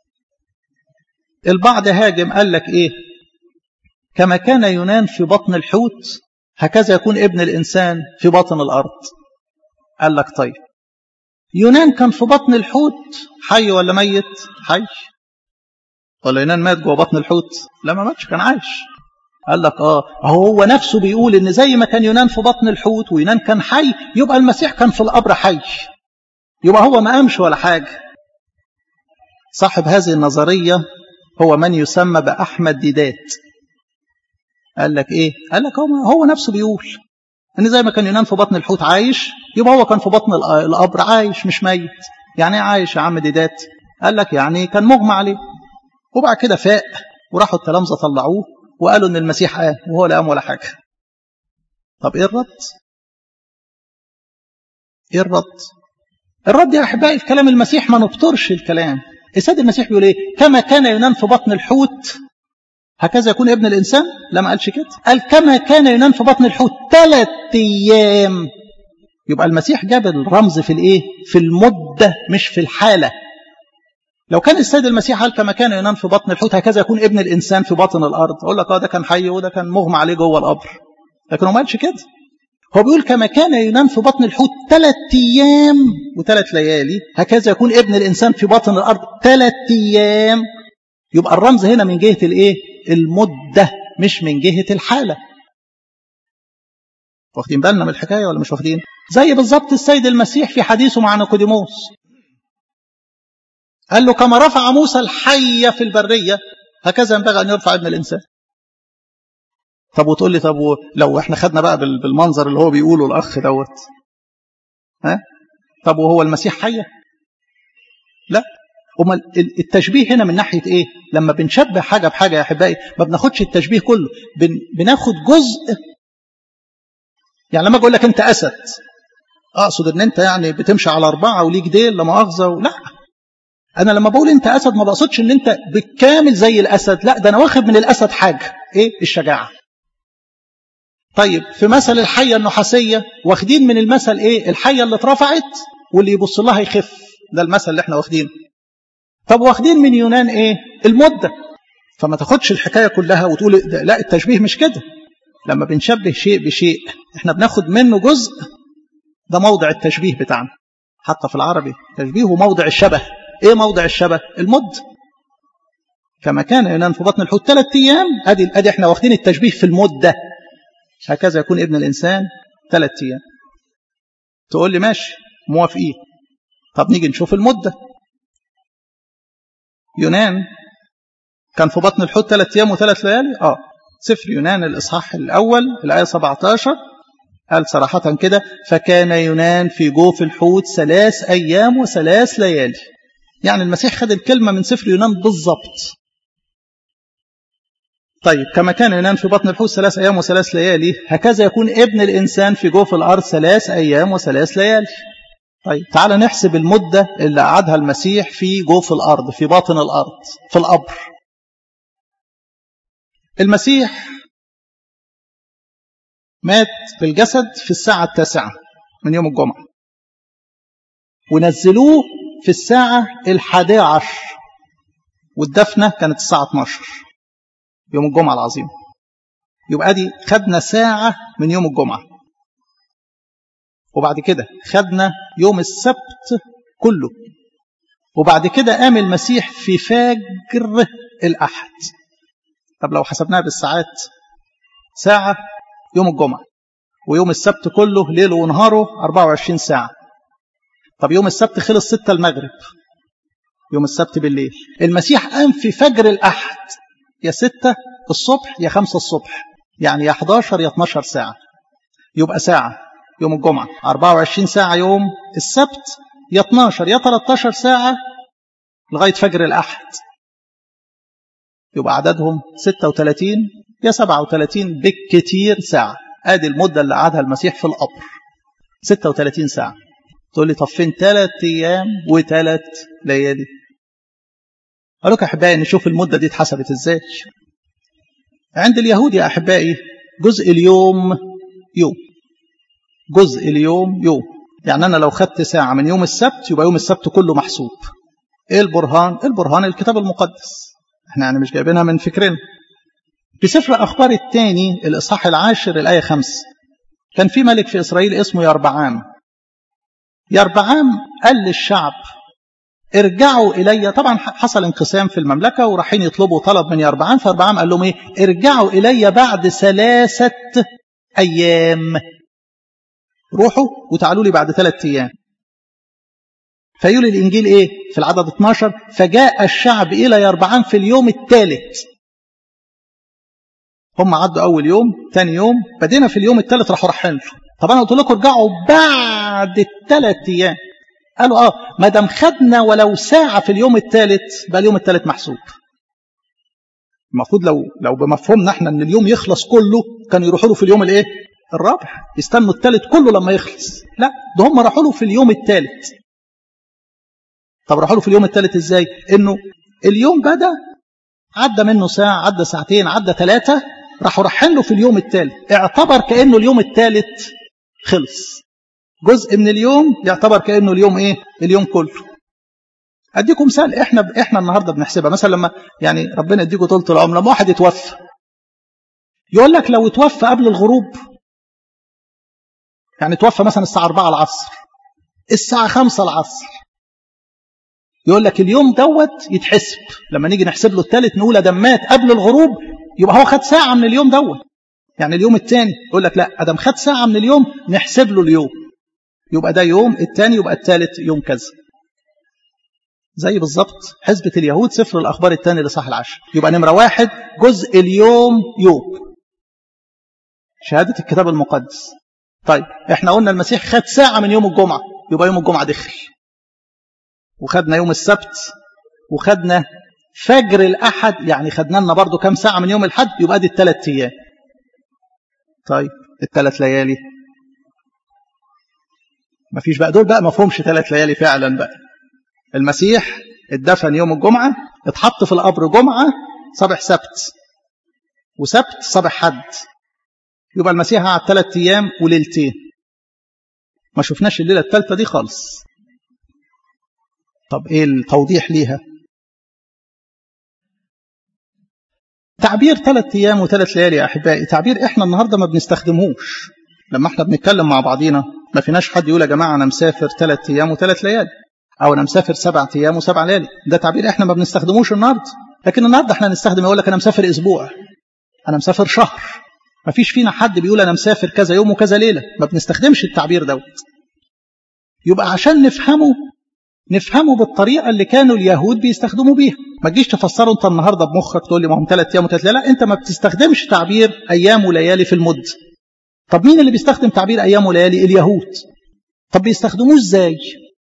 البعض هاجم قال لك إيه كما كان يونان في بطن الحوت هكذا يكون ابن الإنسان في بطن الأرض قال لك طيب يونان كان في بطن الحوت حي ولا ميت حي ولا يونان مات جوه بطن الحوت لا ما ماتش كان عايش قال لك اه هو نفسه بيقول ان زي ما كان يونان في بطن الحوت ويونان كان حي يبقى المسيح كان في القبر حي يبقى هو ما قامش ولا حاجه صاحب هذه النظريه هو من يسمى باحمد ديدات قال لك ايه قال لك هو هو نفسه بيقول ان زي ما كان يونان في بطن الحوت عايش يبقى هو كان في بطن القبر عايش مش ميت يعني ايه عايش يا عم ديدات قال لك يعني كان مغمى عليه وبعد كده فاق وراحوا التلامذه طلعوه وقالوا ان المسيح قام وهو لا قام ولا حاجه طب ايه الرد ايه الرد الرد يا احبائي في كلام المسيح ما نبطرش الكلام السيد المسيح بيقول ايه كما كان ينام في بطن الحوت هكذا يكون ابن الانسان لا ما قالش كده قال كما كان ينام في بطن الحوت ثلاث ايام يبقى المسيح جاب الرمز في الايه في المده مش في الحاله لو كان السيد المسيح قال كما كان ينام في بطن الحوت هكذا يكون ابن الانسان في باطن الارض اقول لك اه ده كان حي وده كان مغمى عليه جوه القبر لكن هو ما قالش كده هو بيقول كما كان ينام في بطن الحوت ثلاث ايام وثلاث ليالي هكذا يكون ابن الانسان في باطن الارض ثلاث ايام يبقى الرمز هنا من جهه الايه المده مش من جهه الحاله واخدين بالنا من الحكايه ولا مش واخدين زي بالظبط السيد المسيح في حديثه مع نيقوديموس قال له كما رفع موسى الحية في البرية هكذا ينبغي أن يرفع ابن الإنسان طب وتقول لي طب لو احنا خدنا بقى بالمنظر اللي هو بيقوله الأخ دوت ها طب وهو المسيح حية لا أمال التشبيه هنا من ناحية إيه لما بنشبه حاجة بحاجة يا أحبائي ما بناخدش التشبيه كله بن بناخد جزء يعني لما أقول لك أنت أسد أقصد أن أنت يعني بتمشي على أربعة وليك ديل لا مؤاخذة لا انا لما بقول انت اسد ما بقصدش ان انت بالكامل زي الاسد لا ده انا واخد من الاسد حاجه ايه الشجاعه طيب في مثل الحيه النحاسيه واخدين من المثل ايه الحيه اللي اترفعت واللي يبص لها يخف ده المثل اللي احنا واخدينه طب واخدين من يونان ايه المده فما تاخدش الحكايه كلها وتقول لا التشبيه مش كده لما بنشبه شيء بشيء احنا بناخد منه جزء ده موضع التشبيه بتاعنا حتى في العربي تشبيه موضع الشبه ايه موضع الشبه المد كما كان ينام في بطن الحوت ثلاث ايام ادي ادي احنا واخدين التشبيه في المده هكذا يكون ابن الانسان ثلاث ايام تقول لي ماشي موافقين طب نيجي نشوف المده يونان كان في بطن الحوت ثلاث ايام وثلاث ليالي اه سفر يونان الاصحاح الاول الايه 17 قال صراحه كده فكان يونان في جوف الحوت ثلاث ايام وثلاث ليالي يعني المسيح خد الكلمة من سفر يونان بالضبط طيب كما كان يونان في بطن الحوت ثلاث أيام وثلاث ليالي هكذا يكون ابن الإنسان في جوف الأرض ثلاث أيام وثلاث ليالي طيب تعال نحسب المدة اللي قعدها المسيح في جوف الأرض في باطن الأرض في القبر المسيح مات بالجسد في الساعة التاسعة من يوم الجمعة ونزلوه في الساعة الحادية عشر والدفنة كانت الساعة 12 يوم الجمعة العظيم يبقى دي خدنا ساعة من يوم الجمعة وبعد كده خدنا يوم السبت كله وبعد كده قام المسيح في فجر الأحد طب لو حسبناها بالساعات ساعة يوم الجمعة ويوم السبت كله ليله ونهاره 24 ساعة طب يوم السبت خلص ستة المغرب يوم السبت بالليل المسيح قام في فجر الأحد يا ستة الصبح يا خمسة الصبح يعني يا 11 يا 12 ساعة يبقى ساعة يوم الجمعة 24 ساعة يوم السبت يا 12 يا 13 ساعة لغاية فجر الأحد يبقى عددهم 36 يا 37 بالكتير ساعة ادي المدة اللي قعدها المسيح في القبر 36 ساعة تقول لي طب فين ثلاث ايام وثلاث ليالي اقول لك يا احبائي نشوف المده دي اتحسبت ازاي عند اليهود يا احبائي جزء اليوم يوم جزء اليوم يوم يعني أنا لو خدت ساعة من يوم السبت يبقى يوم السبت كله محسوب إيه البرهان؟ البرهان الكتاب المقدس احنا يعني مش جايبينها من فكرنا في سفر أخبار الثاني الإصحاح العاشر الآية خمس كان في ملك في إسرائيل اسمه يربعام يربعام قال للشعب ارجعوا إلي طبعا حصل انقسام في المملكة ورايحين يطلبوا طلب من يربعام فيربعام قال لهم ايه ارجعوا إلي بعد ثلاثة أيام روحوا وتعالوا لي بعد ثلاثة أيام فيقول الإنجيل إيه في العدد 12 فجاء الشعب إلى يربعام في اليوم الثالث هم عدوا أول يوم ثاني يوم بدينا في اليوم الثالث راحوا رايحين له طب أنا قلت لكم ارجعوا بعد الثلاث أيام قالوا اه ما دام خدنا ولو ساعة في اليوم الثالث بقى اليوم الثالث محسوب المفروض لو لو بمفهومنا احنا ان اليوم يخلص كله كانوا يروحوا له في اليوم الايه الرابع يستنوا الثالث كله لما يخلص لا ده هم راحوا له في اليوم الثالث طب راحوا له في اليوم الثالث ازاي انه اليوم بدا عدى منه ساعة عدى ساعتين عدى ثلاثة راحوا رايحين له في اليوم الثالث اعتبر كأنه اليوم الثالث خلص جزء من اليوم يعتبر كأنه اليوم ايه اليوم كله اديكم مثال احنا احنا النهارده بنحسبها مثلا لما يعني ربنا يديكم طولة العمر لما واحد يتوفى يقول لك لو توفى قبل الغروب يعني توفى مثلا الساعة 4 العصر الساعة 5 العصر يقول لك اليوم دوت يتحسب لما نيجي نحسب له الثالث نقول ده مات قبل الغروب يبقى هو خد ساعة من اليوم دوت يعني اليوم الثاني يقول لك لا ادم خد ساعة من اليوم نحسب له اليوم يبقى ده يوم الثاني يبقى الثالث يوم كذا زي بالظبط حزبة اليهود سفر الأخبار الثاني لصح العشر يبقى نمرة واحد جزء اليوم يوم شهادة الكتاب المقدس طيب احنا قلنا المسيح خد ساعة من يوم الجمعة يبقى يوم الجمعة دخل وخدنا يوم السبت وخدنا فجر الأحد يعني خدنا لنا برضو كام ساعة من يوم الحد يبقى دي الثلاث أيام طيب الثلاث ليالي ما فيش بقى دول بقى ما فهمش ثلاث ليالي فعلا بقى المسيح اتدفن يوم الجمعة اتحط في القبر جمعة صبح سبت وسبت صبح حد يبقى المسيح قعد ثلاث أيام وليلتين ما شفناش الليلة الثالثة دي خالص طب ايه التوضيح ليها تعبير ثلاث ايام وثلاث ليالي يا احبائي تعبير احنا النهارده ما بنستخدموش لما احنا بنتكلم مع بعضينا ما فيناش حد يقول يا جماعه انا مسافر ثلاث ايام وثلاث ليالي او انا مسافر سبعة ايام وسبع ليالي ده تعبير احنا ما بنستخدموش النهارده لكن النهارده احنا نستخدم يقول لك انا مسافر اسبوع انا مسافر شهر ما فيش فينا حد بيقول انا مسافر كذا يوم وكذا ليله ما بنستخدمش التعبير دوت يبقى عشان نفهمه نفهمه بالطريقه اللي كانوا اليهود بيستخدموا بيها ما تجيش تفسره انت النهارده بمخك تقول لي ما هم ثلاث ايام وثلاث لا انت ما بتستخدمش تعبير ايام وليالي في المد طب مين اللي بيستخدم تعبير ايام وليالي اليهود طب بيستخدموه ازاي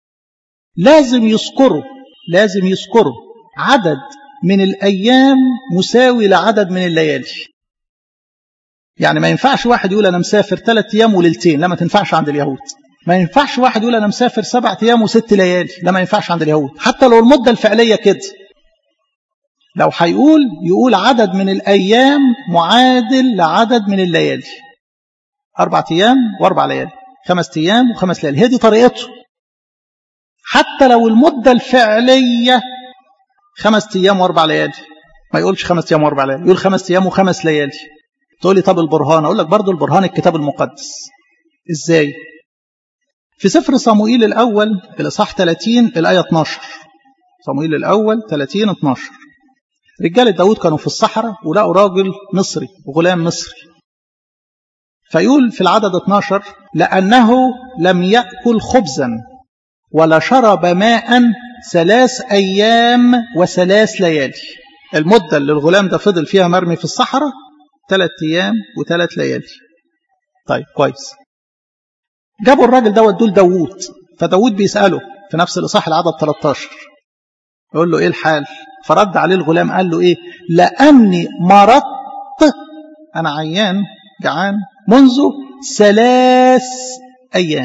لازم يذكروا لازم يذكروا عدد من الايام مساوي لعدد من الليالي يعني ما ينفعش واحد يقول انا مسافر ثلاث ايام وليلتين لا ما تنفعش عند اليهود ما ينفعش واحد يقول انا مسافر سبعة ايام وست ليالي لا ما ينفعش عند اليهود حتى لو المده الفعليه كده لو هيقول يقول عدد من الايام معادل لعدد من الليالي اربع ايام واربع ليالي خمس ايام وخمس ليالي هي دي طريقته حتى لو المده الفعليه خمس ايام واربع ليالي ما يقولش خمس ايام واربع ليالي يقول خمس ايام وخمس ليالي تقول لي طب البرهان اقول لك برضو البرهان الكتاب المقدس ازاي في سفر صموئيل الأول الإصحاح 30 الآية 12 صموئيل الأول 30 12 رجالة داود كانوا في الصحراء ولقوا راجل مصري غلام مصري فيقول في العدد 12 لأنه لم يأكل خبزا ولا شرب ماء ثلاث أيام وثلاث ليالي المدة اللي الغلام ده فضل فيها مرمي في الصحراء ثلاث أيام وثلاث ليالي طيب كويس جابوا الراجل دوت دول داوود فداوود بيسأله في نفس الإصحاح العدد 13 يقول له إيه الحال فرد عليه الغلام قال له إيه لأني مرضت أنا عيان جعان منذ ثلاث أيام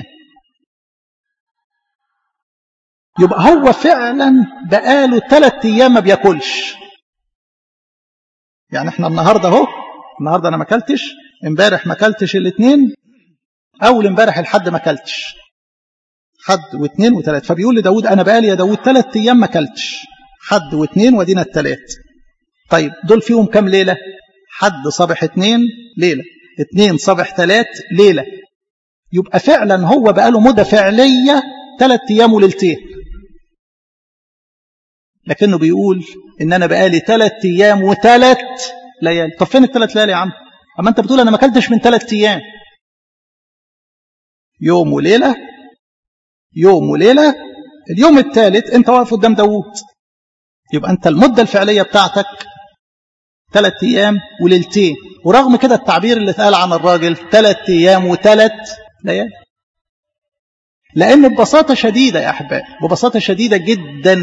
يبقى هو فعلا بقاله ثلاث أيام ما بياكلش يعني احنا النهارده اهو النهارده انا ما اكلتش امبارح ما اكلتش الاثنين اول امبارح الحد ما اكلتش حد واثنين وثلاث فبيقول لداود انا بقالي يا داود ثلاث ايام ما اكلتش حد واثنين ودينا الثلاث طيب دول فيهم كام ليله حد صبح اثنين ليله اثنين صبح ثلاث ليله يبقى فعلا هو بقاله مده فعليه ثلاث ايام وليلتين لكنه بيقول ان انا بقالي ثلاث ايام وثلاث ليالي طب فين الثلاث ليالي يا عم اما انت بتقول انا ما اكلتش من ثلاث ايام يوم وليله يوم وليله اليوم الثالث انت واقف قدام داوود يبقى انت المده الفعليه بتاعتك ثلاث ايام وليلتين ورغم كده التعبير اللي اتقال عن الراجل ثلاث ايام وثلاث ليالي لان ببساطه شديده يا احبائي ببساطه شديده جدا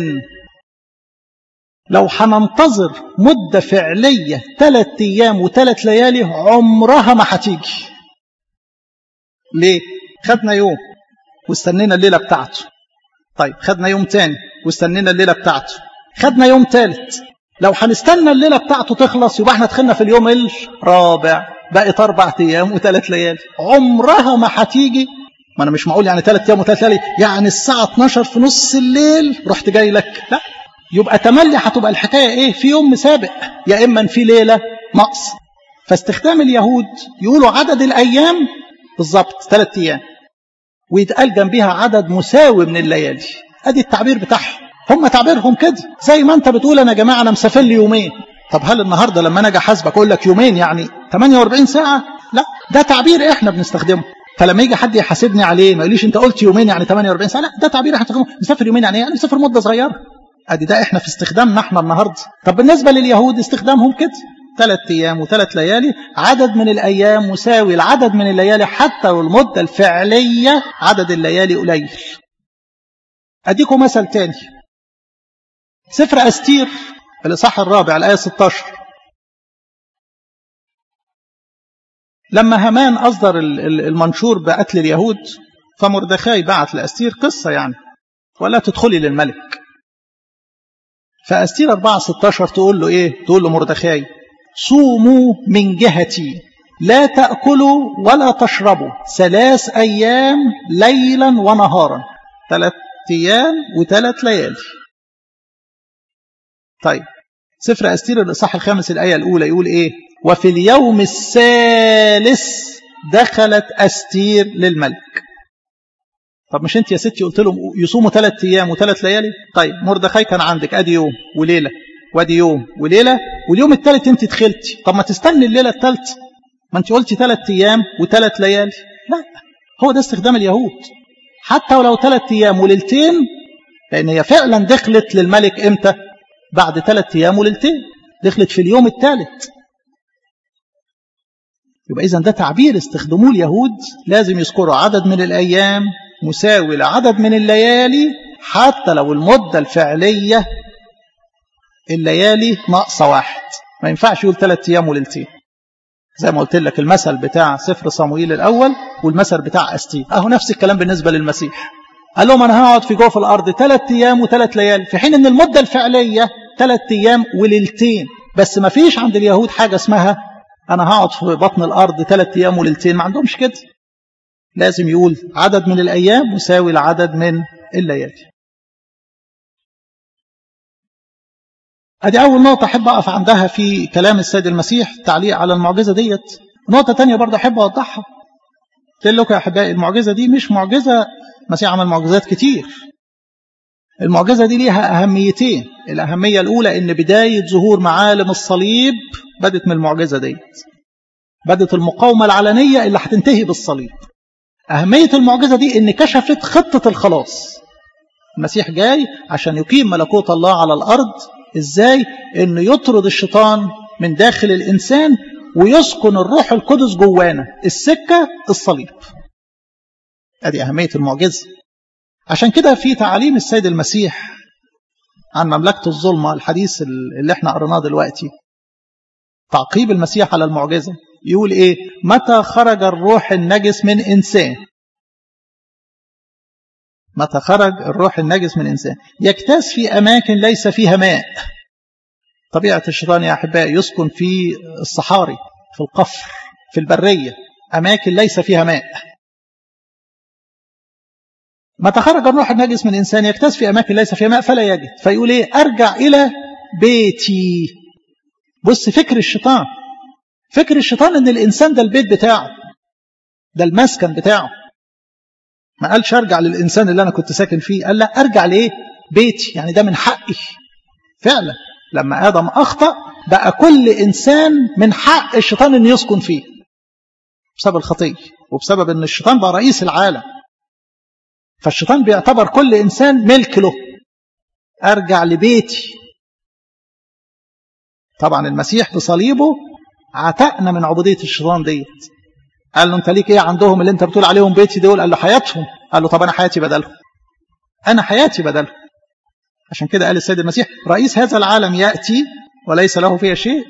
لو هننتظر مدة فعلية ثلاث أيام وثلاث ليالي عمرها ما هتيجي ليه؟ خدنا يوم واستنينا الليلة بتاعته طيب خدنا يوم تاني واستنينا الليلة بتاعته خدنا يوم ثالث لو هنستنى الليلة بتاعته تخلص يبقى احنا دخلنا في اليوم الرابع بقت أربع أيام وثلاث ليالي عمرها ما هتيجي ما أنا مش معقول يعني ثلاث أيام وثلاث ليالي يعني الساعة 12 في نص الليل رحت جاي لك لا يبقى تملي هتبقى الحكاية ايه في يوم سابق يا اما في ليلة نقص فاستخدام اليهود يقولوا عدد الايام بالظبط ثلاث ايام ويتقال جنبيها عدد مساوي من الليالي ادي التعبير بتاعهم هم تعبيرهم كده زي ما انت بتقول انا يا جماعه انا مسافر لي يومين طب هل النهارده لما انا اجي احاسبك اقول لك يومين يعني 48 ساعه لا ده تعبير احنا بنستخدمه فلما يجي حد يحاسبني عليه ما يقوليش انت قلت يومين يعني 48 ساعه لا ده تعبير احنا بنستخدمه مسافر يومين يعني يعني مسافر مده صغيره ادي ده احنا في استخدامنا احنا النهارده طب بالنسبه لليهود استخدامهم كده ثلاث ايام وثلاث ليالي عدد من الايام مساوي العدد من الليالي حتى والمده الفعليه عدد الليالي قليل اديكم مثل تاني سفر استير الاصحاح الرابع الايه 16 لما هامان اصدر المنشور بقتل اليهود فمردخاي بعت لاستير قصه يعني ولا تدخلي للملك فأستير 4 16 تقول له إيه؟ تقول له مردخاي صوموا من جهتي لا تأكلوا ولا تشربوا ثلاث أيام ليلا ونهارا ثلاث أيام وثلاث ليالي طيب سفر أستير الإصحاح الخامس الآية الأولى يقول إيه؟ وفي اليوم الثالث دخلت أستير للملك طب مش انت يا ستي قلت لهم يصوموا ثلاث ايام وثلاث ليالي طيب مردخاي كان عندك ادي يوم وليله وادي يوم وليله واليوم الثالث انت دخلتي طب ما تستني الليله الثالثه ما انت قلتي ثلاث ايام وثلاث ليالي لا هو ده استخدام اليهود حتى ولو ثلاث ايام وليلتين لان هي فعلا دخلت للملك امتى بعد ثلاث ايام وليلتين دخلت في اليوم الثالث يبقى اذا ده تعبير استخدموه اليهود لازم يذكروا عدد من الايام مساوي لعدد من الليالي حتى لو المدة الفعلية الليالي ناقصة واحد ما ينفعش يقول ثلاث أيام وليلتين زي ما قلت لك المثل بتاع سفر صموئيل الأول والمثل بتاع أستير أهو نفس الكلام بالنسبة للمسيح قال لهم أنا هقعد في جوف الأرض ثلاث أيام وثلاث ليالي في حين أن المدة الفعلية ثلاث أيام وليلتين بس ما فيش عند اليهود حاجة اسمها أنا هقعد في بطن الأرض ثلاث أيام وليلتين ما عندهمش كده لازم يقول عدد من الأيام مساوي العدد من الليالي ادي أول نقطة أحب أقف عندها في كلام السيد المسيح تعليق على المعجزة ديت نقطة تانية برضه أحب أوضحها قلت لكم يا أحبائي المعجزة دي مش معجزة المسيح عمل معجزات كتير المعجزة دي ليها أهميتين الأهمية الأولى إن بداية ظهور معالم الصليب بدت من المعجزة ديت بدت المقاومة العلنية اللي هتنتهي بالصليب أهمية المعجزة دي إن كشفت خطة الخلاص المسيح جاي عشان يقيم ملكوت الله على الأرض إزاي إنه يطرد الشيطان من داخل الإنسان ويسكن الروح القدس جوانا السكة الصليب أدي أهمية المعجزة عشان كده في تعاليم السيد المسيح عن مملكة الظلمة الحديث اللي احنا قرناه دلوقتي تعقيب المسيح على المعجزة يقول ايه متى خرج الروح النجس من انسان متى خرج الروح النجس من انسان يكتاس في اماكن ليس فيها ماء طبيعه الشيطان يا احبائي يسكن في الصحاري في القفر في البرية أماكن ليس فيها ماء متى خرج الروح النجس من إنسان يكتس في أماكن ليس فيها ماء فلا يجد فيقول إيه أرجع إلى بيتي بص فكر الشيطان فكر الشيطان ان الانسان ده البيت بتاعه ده المسكن بتاعه ما قالش ارجع للانسان اللي انا كنت ساكن فيه قال لا ارجع لايه بيتي يعني ده من حقي فعلا لما ادم اخطا بقى كل انسان من حق الشيطان انه يسكن فيه بسبب الخطيه وبسبب ان الشيطان بقى رئيس العالم فالشيطان بيعتبر كل انسان ملك له ارجع لبيتي طبعا المسيح بصليبه عتقنا من عبودية الشيطان ديت قال له انت ليك ايه عندهم اللي انت بتقول عليهم بيتي دول قال له حياتهم قال له طب انا حياتي بدلهم انا حياتي بدلهم عشان كده قال السيد المسيح رئيس هذا العالم يأتي وليس له فيها شيء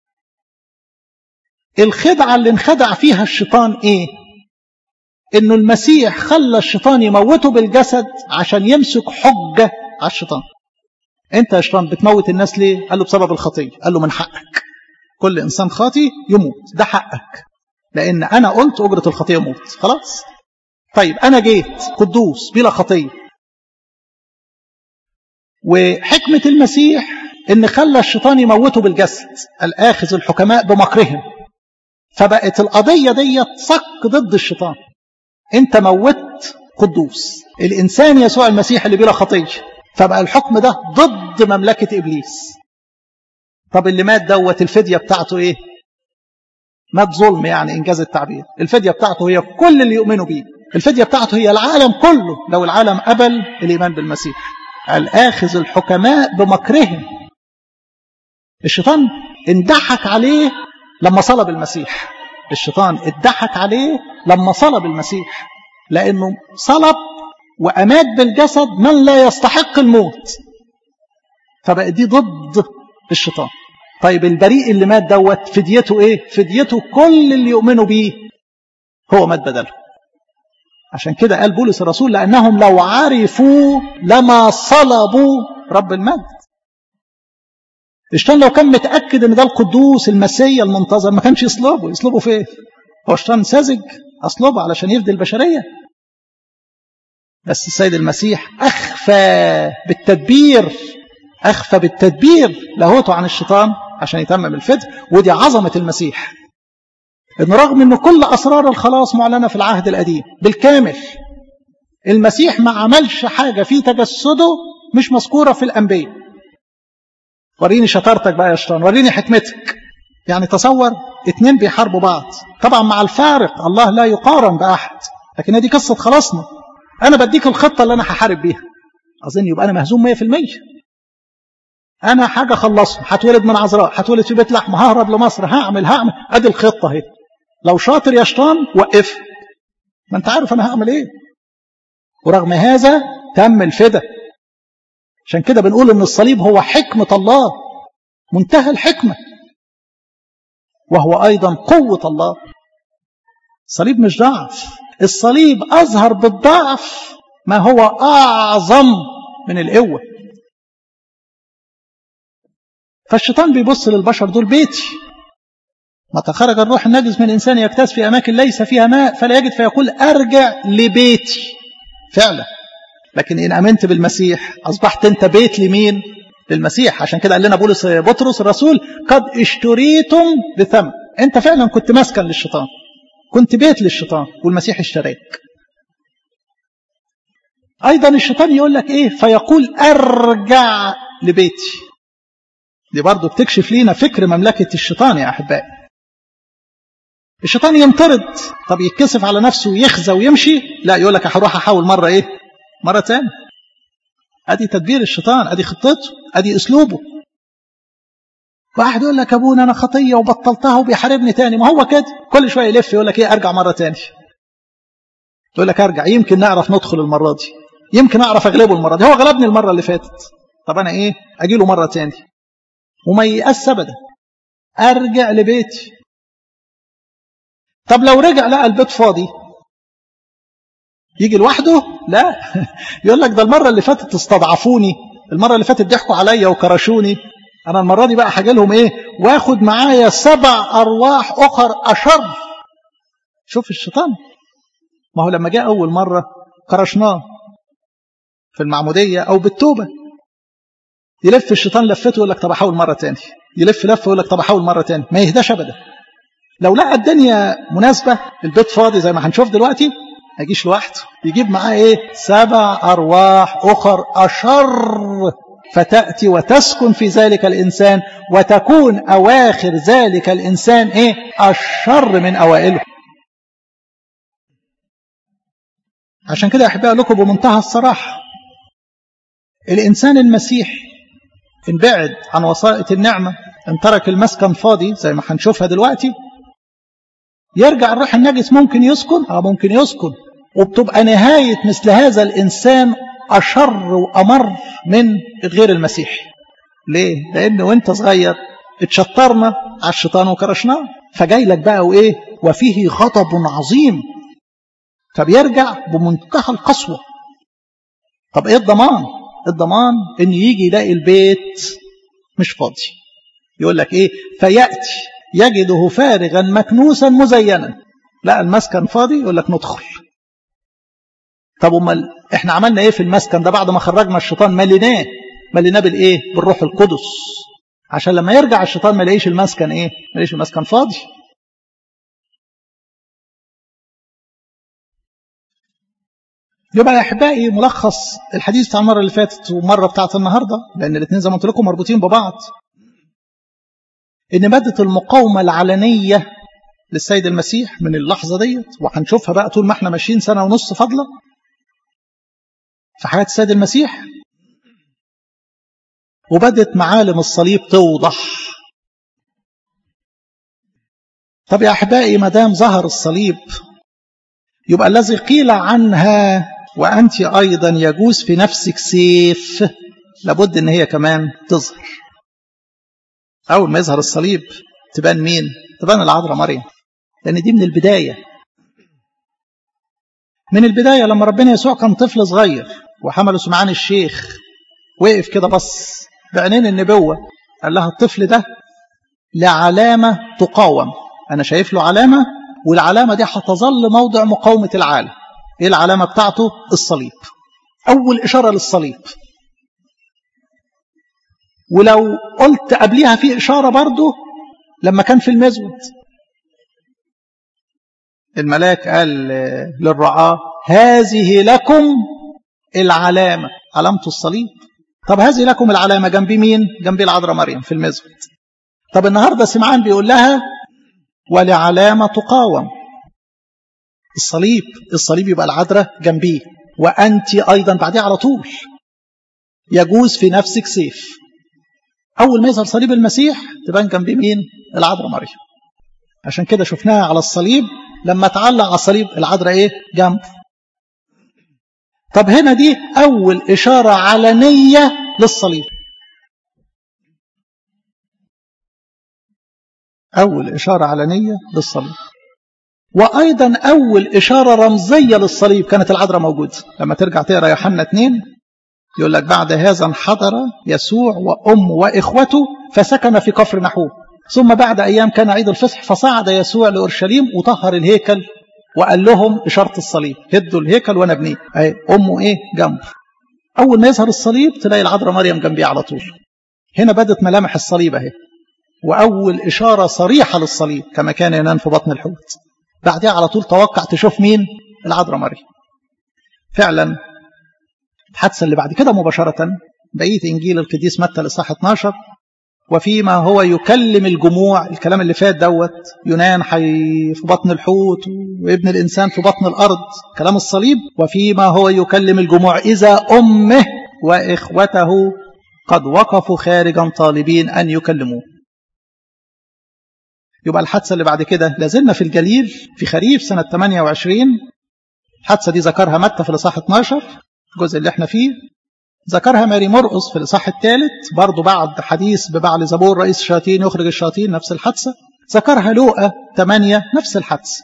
الخدعة اللي انخدع فيها الشيطان ايه انه المسيح خلى الشيطان يموته بالجسد عشان يمسك حجة على الشيطان انت يا شيطان بتموت الناس ليه قال له بسبب الخطيه قال له من حقك كل انسان خاطي يموت ده حقك لان انا قلت اجره الخطيه موت خلاص طيب انا جيت قدوس بلا خطيه وحكمه المسيح ان خلى الشيطان يموته بالجسد الاخذ الحكماء بمكرهم فبقت القضيه ديت صك ضد الشيطان انت موت قدوس الانسان يسوع المسيح اللي بلا خطيه فبقى الحكم ده ضد مملكة إبليس طب اللي مات دوت الفدية بتاعته إيه مات ظلم يعني إنجاز التعبير الفدية بتاعته هي كل اللي يؤمنوا بيه الفدية بتاعته هي العالم كله لو العالم قبل الإيمان بالمسيح الآخذ الحكماء بمكرهم الشيطان اندحك عليه لما صلب المسيح الشيطان اتضحك عليه لما صلب المسيح لأنه صلب وأمات بالجسد من لا يستحق الموت فبقى دي ضد الشيطان طيب البريء اللي مات دوت فديته ايه فديته كل اللي يؤمنوا بيه هو مات بدله عشان كده قال بولس الرسول لأنهم لو عرفوا لما صلبوا رب المجد الشيطان لو كان متأكد ان ده القدوس المسيا المنتظر ما كانش يصلبه يصلبه في ايه هو الشيطان ساذج اصلبه علشان يفدي البشريه بس السيد المسيح أخفى بالتدبير أخفى بالتدبير لاهوته عن الشيطان عشان يتمم الفدء ودي عظمة المسيح إن رغم أن كل أسرار الخلاص معلنة في العهد القديم بالكامل المسيح ما عملش حاجة في تجسده مش مذكورة في الأنبياء وريني شطارتك بقى يا شيطان وريني حكمتك يعني تصور اتنين بيحاربوا بعض طبعا مع الفارق الله لا يقارن بأحد لكن دي قصة خلاصنا أنا بديك الخطة اللي أنا هحارب بيها أظن يبقى أنا مهزوم 100% أنا حاجة خلصه هتولد من عذراء هتولد في بيت لحم ههرب لمصر هعمل هعمل أدي الخطة اهي لو شاطر يا شيطان وقف ما أنت عارف أنا هعمل إيه ورغم هذا تم الفدا عشان كده بنقول إن الصليب هو حكمة الله منتهى الحكمة وهو أيضا قوة الله الصليب مش ضعف الصليب أظهر بالضعف ما هو أعظم من القوة فالشيطان بيبص للبشر دول بيتي متى خرج الروح النجس من إنسان يكتاز في أماكن ليس فيها ماء فلا يجد فيقول أرجع لبيتي فعلا لكن إن أمنت بالمسيح أصبحت أنت بيت لمين للمسيح عشان كده قال لنا بولس بطرس الرسول قد اشتريتم بثمن أنت فعلا كنت مسكن للشيطان كنت بيت للشيطان والمسيح اشتراك أيضا الشيطان يقول لك إيه فيقول أرجع لبيتي دي برضه بتكشف لينا فكر مملكة الشيطان يا أحبائي الشيطان ينطرد طب يتكسف على نفسه ويخزى ويمشي لا يقول لك هروح أحاول مرة إيه مرة تاني أدي تدبير الشيطان أدي خطته أدي أسلوبه واحد يقول لك ابونا انا خطيه وبطلتها وبيحاربني تاني ما هو كده كل شويه يلف يقول لك ايه ارجع مره تاني يقول لك ارجع يمكن نعرف ندخل المره دي يمكن اعرف اغلبه المره دي هو غلبني المره اللي فاتت طب انا ايه اجي له مره تاني وما ييأس ابدا ارجع لبيتي طب لو رجع لقى البيت فاضي يجي لوحده لا يقول لك ده المره اللي فاتت استضعفوني المره اللي فاتت ضحكوا عليا وكرشوني انا المره دي بقى هاجي لهم ايه واخد معايا سبع ارواح اخر اشر شوف الشيطان ما هو لما جاء أول مرة كرشناه في المعمودية أو بالتوبة يلف الشيطان لفته يقول لك طب أحاول مرة تاني يلف لفه يقول لك طب أحاول مرة تاني ما يهداش أبدا لو لقى الدنيا مناسبة البيت فاضي زي ما هنشوف دلوقتي ما يجيش لوحده يجيب معاه ايه سبع أرواح أخر أشر فتأتي وتسكن في ذلك الإنسان وتكون أواخر ذلك الإنسان إيه الشر من أوائله عشان كده أحبها لكم بمنتهى الصراحة الإنسان المسيحي إن بعد عن وسائط النعمة إن ترك المسكن فاضي زي ما هنشوفها دلوقتي يرجع الروح النجس ممكن يسكن اه ممكن يسكن وبتبقى نهاية مثل هذا الإنسان أشر وأمر من غير المسيحي ليه؟ لأن وانت صغير اتشطرنا على الشيطان وكرشناه فجاي لك بقى وإيه وفيه غضب عظيم فبيرجع بمنتهى القسوة طب إيه الضمان؟ الضمان إن يجي يلاقي البيت مش فاضي يقول لك إيه فيأتي يجده فارغا مكنوسا مزينا لا المسكن فاضي يقول لك ندخل طب امال احنا عملنا ايه في المسكن ده بعد ما خرجنا الشيطان مليناه مليناه بالايه بالروح القدس عشان لما يرجع الشيطان ما يلاقيش المسكن ايه ما يلاقيش المسكن فاضي يبقى يا احبائي ملخص الحديث بتاع المره اللي فاتت والمره بتاعت النهارده لان الاثنين زي ما قلت لكم مربوطين ببعض ان ماده المقاومه العلنيه للسيد المسيح من اللحظه ديت وهنشوفها بقى طول ما احنا ماشيين سنه ونص فاضله في حياه السيد المسيح وبدت معالم الصليب توضح طب يا احبائي ما دام ظهر الصليب يبقى الذي قيل عنها وانت ايضا يجوز في نفسك سيف لابد ان هي كمان تظهر اول ما يظهر الصليب تبان مين تبان العذراء مريم لان دي من البدايه من البدايه لما ربنا يسوع كان طفل صغير وحمله سمعان الشيخ وقف كده بص بعينين النبوه قال لها الطفل ده لعلامه تقاوم انا شايف له علامه والعلامه دي هتظل موضع مقاومه العالم ايه العلامه بتاعته الصليب اول اشاره للصليب ولو قلت قبليها في اشاره برضه لما كان في المزود الملاك قال للرعاة هذه لكم العلامة علامة الصليب طب هذه لكم العلامة جنب مين جنب العذراء مريم في المزود طب النهاردة سمعان بيقول لها ولعلامة تقاوم الصليب الصليب يبقى العذراء جنبيه وأنت أيضا بعديه على طول يجوز في نفسك سيف أول ما يظهر صليب المسيح تبان جنب مين العذراء مريم عشان كده شفناها على الصليب لما تعلق على الصليب العذراء ايه جنب طب هنا دي أول إشارة علنية للصليب أول إشارة علنية للصليب وأيضا أول إشارة رمزية للصليب كانت العذراء موجودة لما ترجع تقرأ يوحنا 2 يقول لك بعد هذا انحدر يسوع وأم وإخوته فسكن في كفر نحوم ثم بعد أيام كان عيد الفصح فصعد يسوع لأورشليم وطهر الهيكل وقال لهم إشارة الصليب هدوا الهيكل وأنا ابنيه أي أمه إيه جنب أول ما يظهر الصليب تلاقي العذراء مريم جنبيه على طول هنا بدت ملامح الصليب أهي وأول إشارة صريحة للصليب كما كان ينام في بطن الحوت بعدها على طول توقع تشوف مين العذراء مريم فعلا الحادثة اللي بعد كده مباشرة بقية إنجيل القديس متى الإصحاح 12 وفيما هو يكلم الجموع الكلام اللي فات دوت يونان حي في بطن الحوت وابن الإنسان في بطن الأرض كلام الصليب وفيما هو يكلم الجموع إذا أمه وإخوته قد وقفوا خارجا طالبين أن يكلموه يبقى الحادثة اللي بعد كده لازلنا في الجليل في خريف سنة 28 الحادثة دي ذكرها متى في الإصحاح 12 الجزء اللي احنا فيه ذكرها ماري مرقص في الإصحاح الثالث برضه بعد حديث ببعل زبور رئيس الشياطين يخرج الشياطين نفس الحادثة ذكرها لوقا 8 نفس الحادثة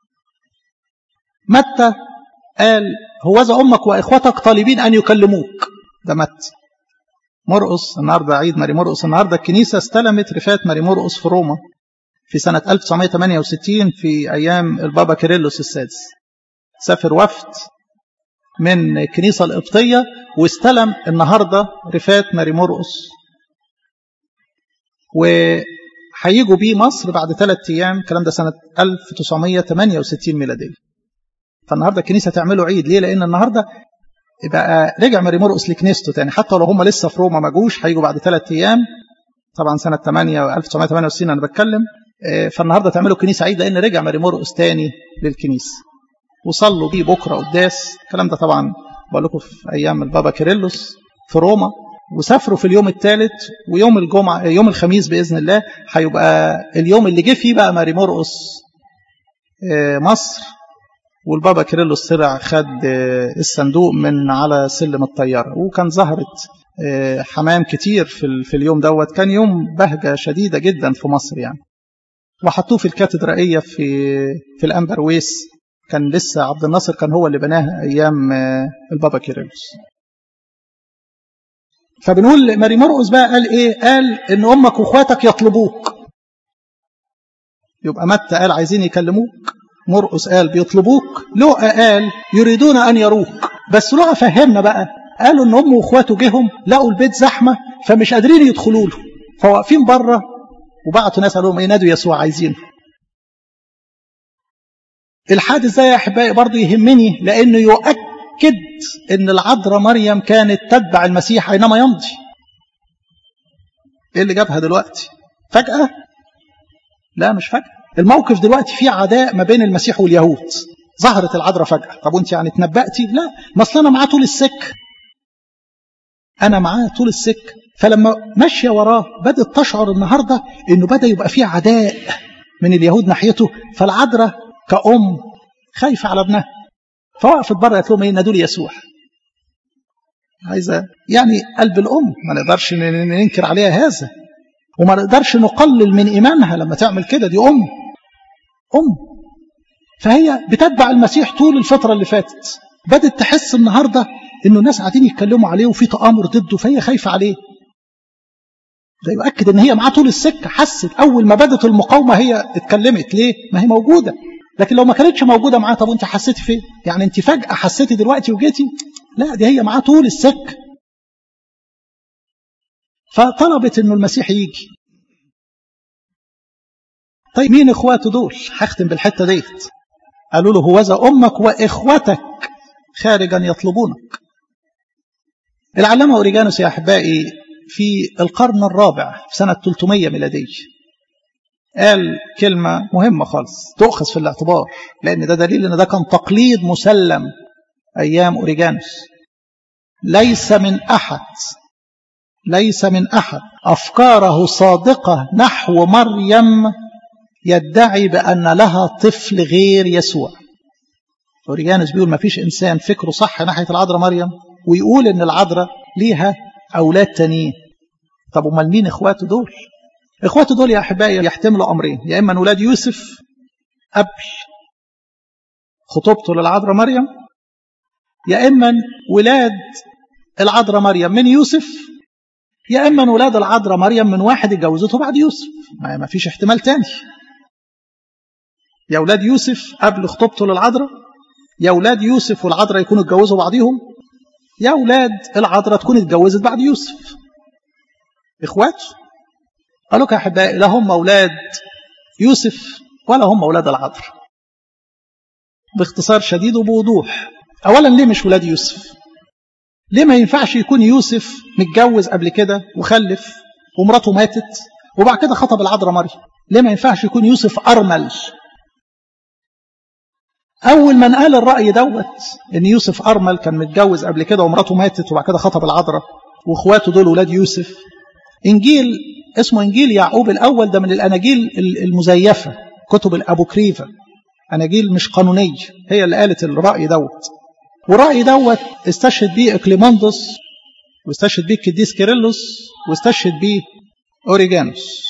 متى قال هوذا أمك وإخوتك طالبين أن يكلموك ده متى مرقص النهارده عيد ماري مرقص النهارده الكنيسة استلمت رفات ماري مرقص في روما في سنة 1968 في أيام البابا كيرلس السادس سافر وفد من الكنيسة القبطية واستلم النهاردة رفات ماري مرقس وهيجوا بيه مصر بعد ثلاث أيام الكلام ده سنة 1968 ميلادية فالنهاردة الكنيسة تعمله عيد ليه لأن النهاردة يبقى رجع ماري مرقس لكنيسته تاني حتى لو هم لسه في روما ما جوش هيجوا بعد ثلاث أيام طبعا سنة 8 1968 أنا بتكلم فالنهارده تعملوا كنيسة عيد لأن رجع ماري مرقس تاني للكنيسة وصلوا بيه بكرة قداس الكلام ده طبعا بقول لكم في أيام البابا كيرلس في روما وسافروا في اليوم الثالث ويوم الجمعة يوم الخميس بإذن الله هيبقى اليوم اللي جه فيه بقى ماري مرقس مصر والبابا كيرلس طلع خد الصندوق من على سلم الطيارة وكان ظهرت حمام كتير في, في اليوم دوت كان يوم بهجة شديدة جدا في مصر يعني وحطوه في الكاتدرائية في في الأنبرويس كان لسه عبد الناصر كان هو اللي بناها أيام البابا كيرلس فبنقول ماري مرقس بقى قال إيه قال إن أمك وإخواتك يطلبوك يبقى متى قال عايزين يكلموك مرقس قال بيطلبوك لقى قال يريدون أن يروك بس لقى فهمنا بقى قالوا ان امه واخواته جيهم لقوا البيت زحمه فمش قادرين يدخلوا له فواقفين بره وبعتوا ناس قالوا لهم ايه نادوا يسوع عايزينه الحادث ده يا احبائي برضه يهمني لانه يؤكد ان العذراء مريم كانت تتبع المسيح اينما يمضي ايه اللي جابها دلوقتي فجاه لا مش فجاه الموقف دلوقتي فيه عداء ما بين المسيح واليهود ظهرت العذراء فجاه طب وانت يعني اتنبأتي لا ما اصل انا معاه طول السكه أنا معاه طول السكة فلما ماشية وراه بدأت تشعر النهاردة إنه بدأ يبقى فيه عداء من اليهود ناحيته فالعذراء كأم خايفة على ابنها فوقفت بره قالت لهم إيه نادوا لي يسوع عايزة يعني قلب الأم ما نقدرش ننكر عليها هذا وما نقدرش نقلل من إيمانها لما تعمل كده دي أم أم فهي بتتبع المسيح طول الفترة اللي فاتت بدأت تحس النهارده انه الناس قاعدين يتكلموا عليه وفي تآمر ضده فهي خايفه عليه ده يؤكد ان هي معاه طول السكه حست اول ما بدت المقاومه هي اتكلمت ليه ما هي موجوده لكن لو ما كانتش موجوده معاه طب وانت حسيتي فين يعني انت فجاه حسيتي دلوقتي وجيتي لا دي هي معاه طول السكه فطلبت انه المسيح يجي طيب مين اخواته دول هختم بالحته ديت قالوا له هوذا امك واخوتك خارجا يطلبونك العلامة أوريجانوس يا أحبائي في القرن الرابع في سنة 300 ميلادية قال كلمة مهمة خالص تؤخذ في الاعتبار لأن ده دليل أن ده كان تقليد مسلم أيام أوريجانوس ليس من أحد ليس من أحد أفكاره صادقة نحو مريم يدعي بأن لها طفل غير يسوع أوريجانوس بيقول ما فيش إنسان فكره صح ناحية العذراء مريم ويقول إن العذراء ليها أولاد تانيين طب أمال مين إخواته دول إخواته دول يا أحبائي يحتملوا أمرين يا إما أولاد يوسف قبل خطوبته للعذراء مريم يا إما ولاد العذراء مريم من يوسف يا إما ولاد العذراء مريم من واحد اتجوزته بعد يوسف ما فيش احتمال تاني يا أولاد يوسف قبل خطوبته للعذراء يا أولاد يوسف والعذراء يكونوا اتجوزوا بعضيهم يا أولاد العذراء تكون اتجوزت بعد يوسف إخوات قالوا يا أحبائي لا هم أولاد يوسف ولا هم أولاد العذراء باختصار شديد وبوضوح أولا ليه مش ولاد يوسف ليه ما ينفعش يكون يوسف متجوز قبل كده وخلف ومراته ماتت وبعد كده خطب العذراء مريم ليه ما ينفعش يكون يوسف أرمل أول من قال الرأي دوت إن يوسف أرمل كان متجوز قبل كده ومراته ماتت وبعد كده خطب العذراء وإخواته دول ولاد يوسف إنجيل اسمه إنجيل يعقوب الأول ده من الأناجيل المزيفة كتب الأبوكريفة أناجيل مش قانونية هي اللي قالت الرأي دوت والرأي دوت استشهد بيه إكليماندوس واستشهد بيه القديس كيرلس واستشهد بيه أوريجانوس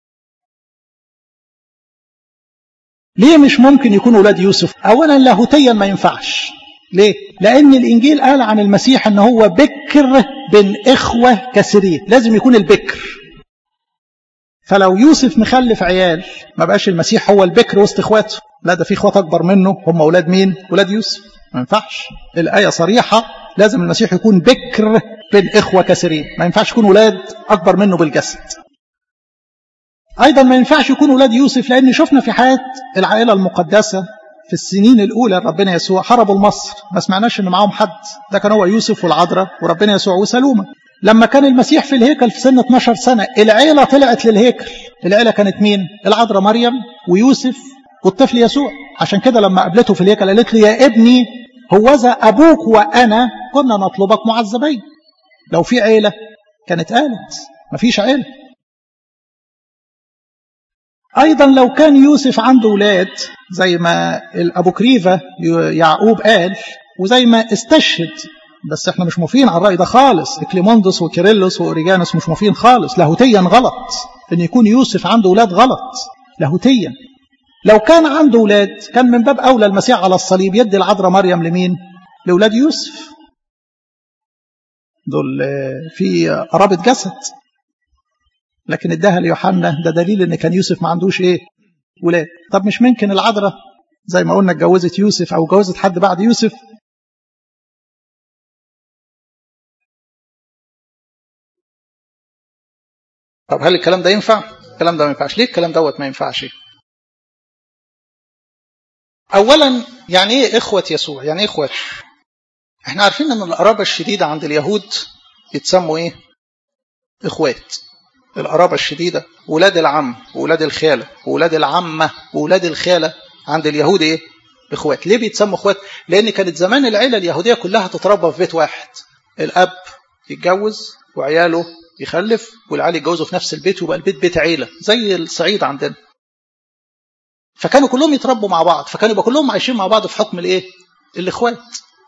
ليه مش ممكن يكون ولاد يوسف اولا لاهوتيا ما ينفعش ليه لان الانجيل قال عن المسيح ان هو بكر بين اخوه كثيرين لازم يكون البكر فلو يوسف مخلف عيال ما بقاش المسيح هو البكر وسط اخواته لا ده في اخوات اكبر منه هم اولاد مين اولاد يوسف ما ينفعش الايه صريحه لازم المسيح يكون بكر بين اخوه كثيرين ما ينفعش يكون اولاد اكبر منه بالجسد ايضا ما ينفعش يكون اولاد يوسف لان شفنا في حياه العائله المقدسه في السنين الاولى ربنا يسوع هربوا لمصر ما سمعناش ان معاهم حد ده كان هو يوسف والعذراء وربنا يسوع وسلومه لما كان المسيح في الهيكل في سن 12 سنه العيله طلعت للهيكل العيله كانت مين العذراء مريم ويوسف والطفل يسوع عشان كده لما قابلته في الهيكل قالت له يا ابني هوذا ابوك وانا كنا نطلبك معذبين لو في عيله كانت قالت مفيش عيله أيضا لو كان يوسف عنده ولاد زي ما الأبو كريفة يعقوب قال وزي ما استشهد بس احنا مش موافقين على الرأي ده خالص إكليموندوس وكيرلس وأوريجانوس مش موافقين خالص لاهوتيا غلط إن يكون يوسف عنده ولاد غلط لاهوتيا لو كان عنده ولاد كان من باب أولى المسيح على الصليب يدي العذراء مريم لمين؟ لأولاد يوسف دول في قرابة جسد لكن اداها ليوحنا ده دليل ان كان يوسف ما عندوش ايه ولاد طب مش ممكن العذراء زي ما قلنا اتجوزت يوسف او اتجوزت حد بعد يوسف طب هل الكلام ده ينفع الكلام ده ما ينفعش ليه الكلام دوت ما ينفعش اولا يعني ايه اخوه يسوع يعني ايه اخوه احنا عارفين ان القرابه الشديده عند اليهود يتسموا ايه اخوات القرابة الشديدة ولاد العم وولاد الخالة وولاد العمة وولاد الخالة عند اليهود ايه اخوات ليه بيتسموا اخوات لان كانت زمان العيلة اليهودية كلها تتربى في بيت واحد الاب يتجوز وعياله يخلف والعيال يتجوزوا في نفس البيت ويبقى البيت بيت عيلة زي الصعيد عندنا فكانوا كلهم يتربوا مع بعض فكانوا يبقى كلهم عايشين مع بعض في حكم الايه الاخوات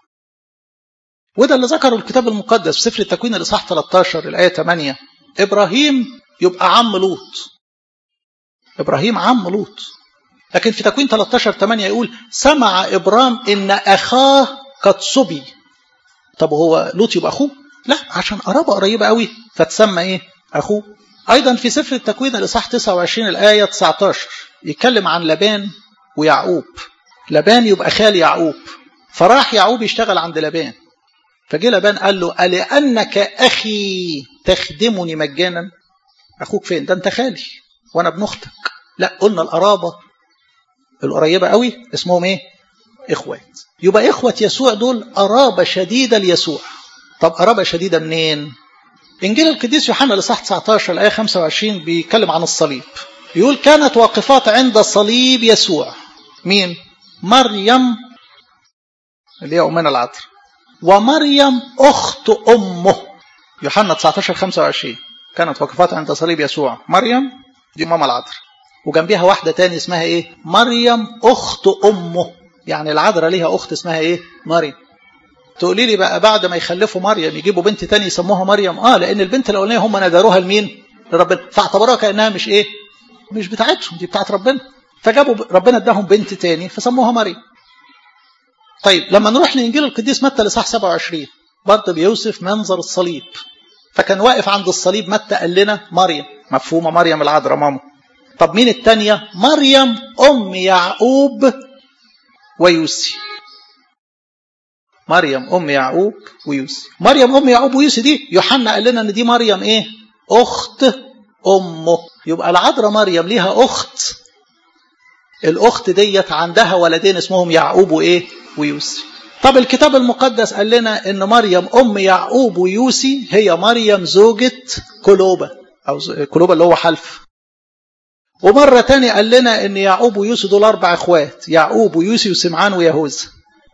وده اللي ذكره الكتاب المقدس في سفر التكوين الاصحاح 13 الايه 8 ابراهيم يبقى عم لوط ابراهيم عم لوط لكن في تكوين 13 8 يقول سمع ابرام ان اخاه قد صبي طب هو لوط يبقى اخوه لا عشان قرابه قريبه قوي فتسمى ايه اخوه ايضا في سفر التكوين الاصحاح 29 الايه 19 يتكلم عن لبان ويعقوب لبان يبقى خال يعقوب فراح يعقوب يشتغل عند لبان فجه لبان قال له ألأنك أخي تخدمني مجانا أخوك فين ده أنت خالي وأنا ابن أختك لا قلنا القرابة القريبة قوي اسمهم إيه إخوات يبقى إخوة يسوع دول قرابة شديدة ليسوع طب قرابة شديدة منين إنجيل القديس يوحنا لصح 19 الآية 25 بيتكلم عن الصليب يقول كانت واقفات عند صليب يسوع مين مريم اللي هي أمنا العذراء ومريم أخت أمه يوحنا 19 25 كانت واقفات عند صليب يسوع مريم دي ماما العذراء وجنبيها واحدة تاني اسمها ايه مريم أخت أمه يعني العذراء ليها أخت اسمها ايه مريم تقولي لي بقى بعد ما يخلفوا مريم يجيبوا بنت تاني يسموها مريم اه لأن البنت الأولانية هم ندروها لمين لربنا فاعتبروها كأنها مش ايه مش بتاعتهم دي بتاعت ربنا فجابوا ربنا اداهم بنت تاني فسموها مريم طيب لما نروح لإنجيل القديس متى لصح 27 برضه بيوصف منظر الصليب فكان واقف عند الصليب متى قال لنا مريم مفهومة مريم العذراء ماما طب مين التانية مريم أم يعقوب ويوسي مريم أم يعقوب ويوسي مريم أم يعقوب ويوسي دي يوحنا قال لنا إن دي مريم إيه أخت أمه يبقى العذراء مريم ليها أخت الأخت ديت عندها ولدين اسمهم يعقوب وإيه ويوسي طب الكتاب المقدس قال لنا ان مريم ام يعقوب ويوسي هي مريم زوجة كلوبة او كلوبة اللي هو حلف ومرة تانية قال لنا ان يعقوب ويوسي دول اربع اخوات يعقوب ويوسي وسمعان ويهوذا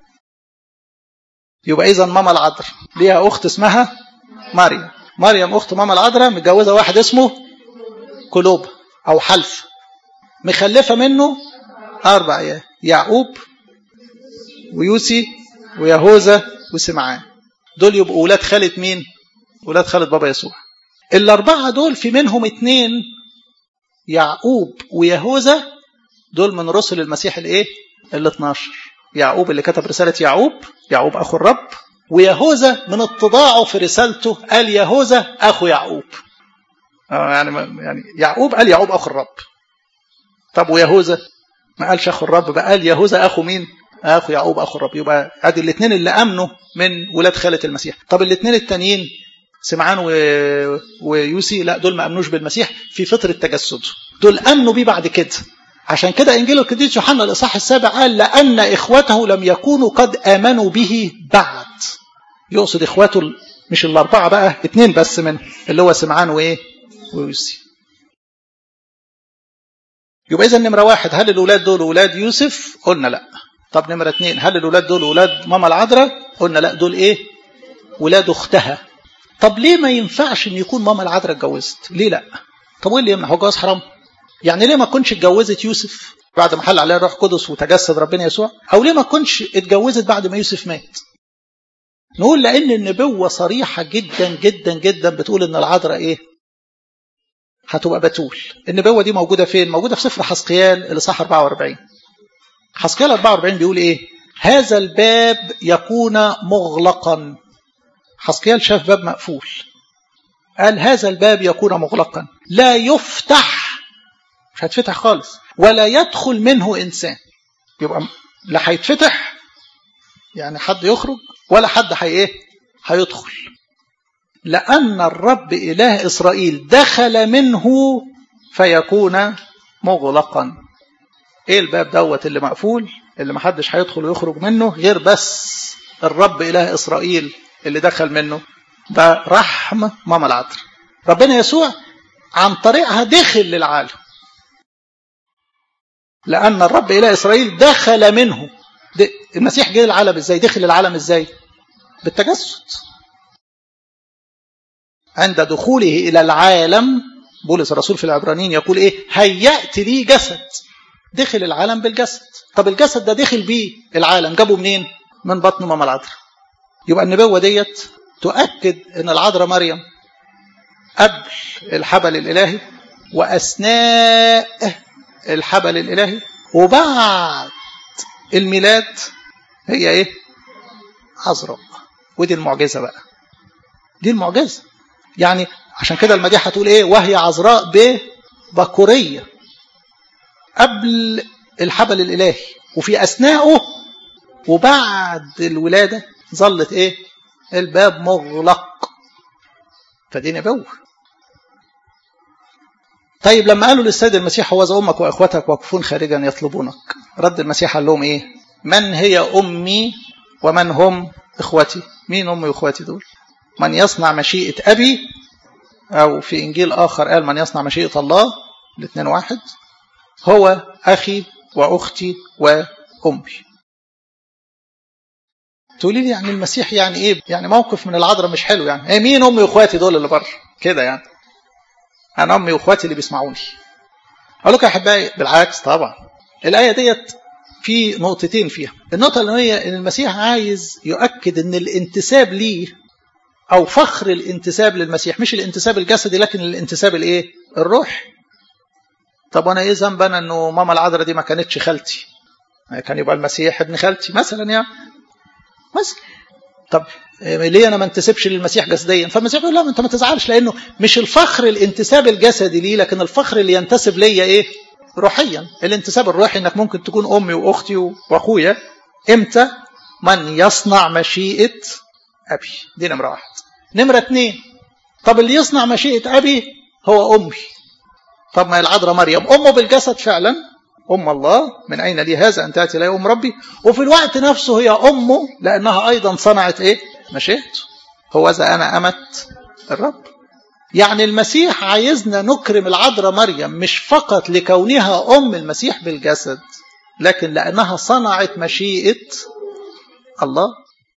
يبقى اذا ماما العذراء ليها اخت اسمها مريم مريم اخت ماما العذراء متجوزة واحد اسمه كلوبة او حلف مخلفة منه اربع عيال يعقوب ويوسي ويهوذا وسمعان دول يبقوا ولاد خالة مين ولاد خالة بابا يسوع الأربعة دول في منهم اتنين يعقوب ويهوذا دول من رسل المسيح الايه ال 12 يعقوب اللي كتب رسالة يعقوب يعقوب أخو الرب ويهوذا من اتضاعه في رسالته قال يهوذا أخو يعقوب يعني يعني يعقوب قال يعقوب اخو الرب طب ويهوذا ما قالش اخو الرب بقى قال يهوذا اخو مين اخو يعقوب اخو الرب يبقى ادي الاثنين اللي امنوا من ولاد خاله المسيح طب الاثنين التانيين سمعان و... ويوسي لا دول ما امنوش بالمسيح في فتره تجسده دول امنوا بيه بعد كده عشان كده انجيل القديس يوحنا الاصحاح السابع قال لان اخوته لم يكونوا قد امنوا به بعد يقصد اخواته مش الاربعه بقى اثنين بس منهم اللي هو سمعان وايه ويوسي يبقى اذا نمره واحد هل الاولاد دول اولاد يوسف قلنا لا طب نمره اثنين هل الاولاد دول اولاد ماما العذراء قلنا لا دول ايه ولاد اختها طب ليه ما ينفعش ان يكون ماما العذراء اتجوزت ليه لا طب وايه اللي يمنع هو جواز حرام يعني ليه ما كنتش اتجوزت يوسف بعد ما حل عليها الروح القدس وتجسد ربنا يسوع او ليه ما كنتش اتجوزت بعد ما يوسف مات نقول لان النبوه صريحه جدا جدا جدا بتقول ان العذراء ايه هتبقى بتول النبوه دي موجوده فين موجوده في سفر حسقيال الاصحاح 44 حسقيال 44 بيقول ايه هذا الباب يكون مغلقا حسقيال شاف باب مقفول قال هذا الباب يكون مغلقا لا يفتح مش هيتفتح خالص ولا يدخل منه انسان يبقى لا هيتفتح يعني حد يخرج ولا حد هي ايه هيدخل لأن الرب إله إسرائيل دخل منه فيكون مغلقا ايه الباب دوت اللي مقفول اللي محدش هيدخل ويخرج منه غير بس الرب إله إسرائيل اللي دخل منه ده رحم ماما العذراء ربنا يسوع عن طريقها دخل للعالم لأن الرب إله إسرائيل دخل منه المسيح جه العالم ازاي دخل العالم ازاي بالتجسد عند دخوله إلى العالم بولس الرسول في العبرانيين يقول إيه هيأت لي جسد دخل العالم بالجسد طب الجسد ده دخل بيه العالم جابه منين من بطن ماما العذراء يبقى النبوة ديت تؤكد ان العذراء مريم قبل الحبل الإلهي وأثناء الحبل الإلهي وبعد الميلاد هي ايه عذراء ودي المعجزة بقى دي المعجزة يعني عشان كده المديحة تقول ايه وهي عذراء ببكورية قبل الحبل الإلهي وفي أثناءه وبعد الولادة ظلت ايه الباب مغلق فدي نبوة طيب لما قالوا للسيد المسيح هو أمك وأخوتك واقفون خارجا يطلبونك رد المسيح قال لهم إيه من هي أمي ومن هم إخوتي مين أمي وإخوتي دول من يصنع مشيئة أبي أو في إنجيل آخر قال من يصنع مشيئة الله الاثنين واحد هو أخي وأختي وأمي تقولي لي يعني المسيح يعني ايه يعني موقف من العذراء مش حلو يعني ايه مين امي واخواتي دول اللي بره كده يعني انا امي واخواتي اللي بيسمعوني اقول لكم يا احبائي بالعكس طبعا الايه ديت في نقطتين فيها النقطه الاولانيه ان المسيح عايز يؤكد ان الانتساب ليه او فخر الانتساب للمسيح مش الانتساب الجسدي لكن الانتساب الايه الروح طب وانا ايه ذنب انا انه ماما العذراء دي ما كانتش خالتي كان يبقى المسيح ابن خالتي مثلا يعني مثلا طب ليه انا ما انتسبش للمسيح جسديا فالمسيح يقول لا انت ما تزعلش لانه مش الفخر الانتساب الجسدي ليه لكن الفخر اللي ينتسب ليا ايه روحيا الانتساب الروحي انك ممكن تكون امي واختي واخويا امتى من يصنع مشيئه ابي دي نمره واحد نمره اتنين طب اللي يصنع مشيئه ابي هو امي طب ما العذراء مريم امه بالجسد فعلا أم الله من أين لي هذا أن تأتي لي أم ربي وفي الوقت نفسه هي أمه لأنها أيضا صنعت إيه مشيئته هو ذا أنا أمت الرب يعني المسيح عايزنا نكرم العذراء مريم مش فقط لكونها أم المسيح بالجسد لكن لأنها صنعت مشيئة الله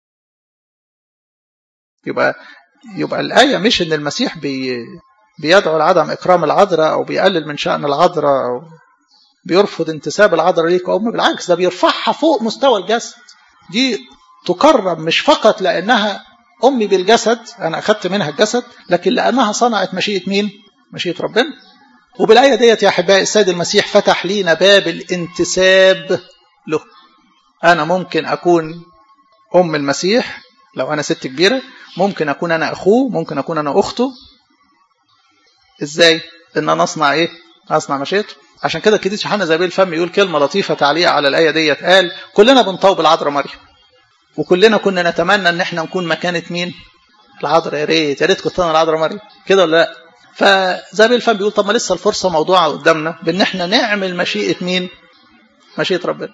يبقى يبقى الآية مش إن المسيح بي بيدعو لعدم إكرام العذراء أو بيقلل من شأن العذراء أو بيرفض انتساب العذراء ليك أم بالعكس ده بيرفعها فوق مستوى الجسد دي تكرم مش فقط لأنها أمي بالجسد أنا أخذت منها الجسد لكن لأنها صنعت مشيئة مين؟ مشيئة ربنا وبالآية ديت يا أحبائي السيد المسيح فتح لينا باب الانتساب له أنا ممكن أكون أم المسيح لو أنا ست كبيرة ممكن أكون أنا أخوه ممكن أكون أنا أخته ازاي ان انا اصنع ايه اصنع مشيئته عشان كده القديس يوحنا زبيب الفم يقول كلمه لطيفه تعليق على الايه ديت قال كلنا بنطوب العذراء مريم وكلنا كنا نتمنى ان احنا نكون مكانه مين العذراء يا ريت يا ريت كنت انا العذراء مريم كده ولا لا فزبيب الفم بيقول طب ما لسه الفرصه موضوعه قدامنا بان احنا نعمل مشيئه مين مشيئه ربنا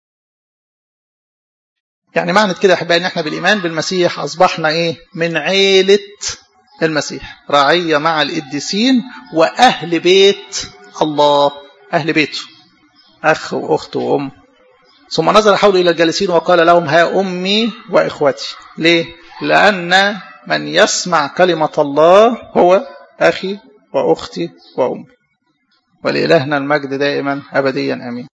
يعني معنى كده يا احبائي ان احنا بالايمان بالمسيح اصبحنا ايه من عيله المسيح رعيه مع القديسين واهل بيت الله اهل بيته اخ واخت وام ثم نظر حوله الى الجالسين وقال لهم ها امي واخوتي ليه لان من يسمع كلمه الله هو اخي واختي وامي ولالهنا المجد دائما ابديا امين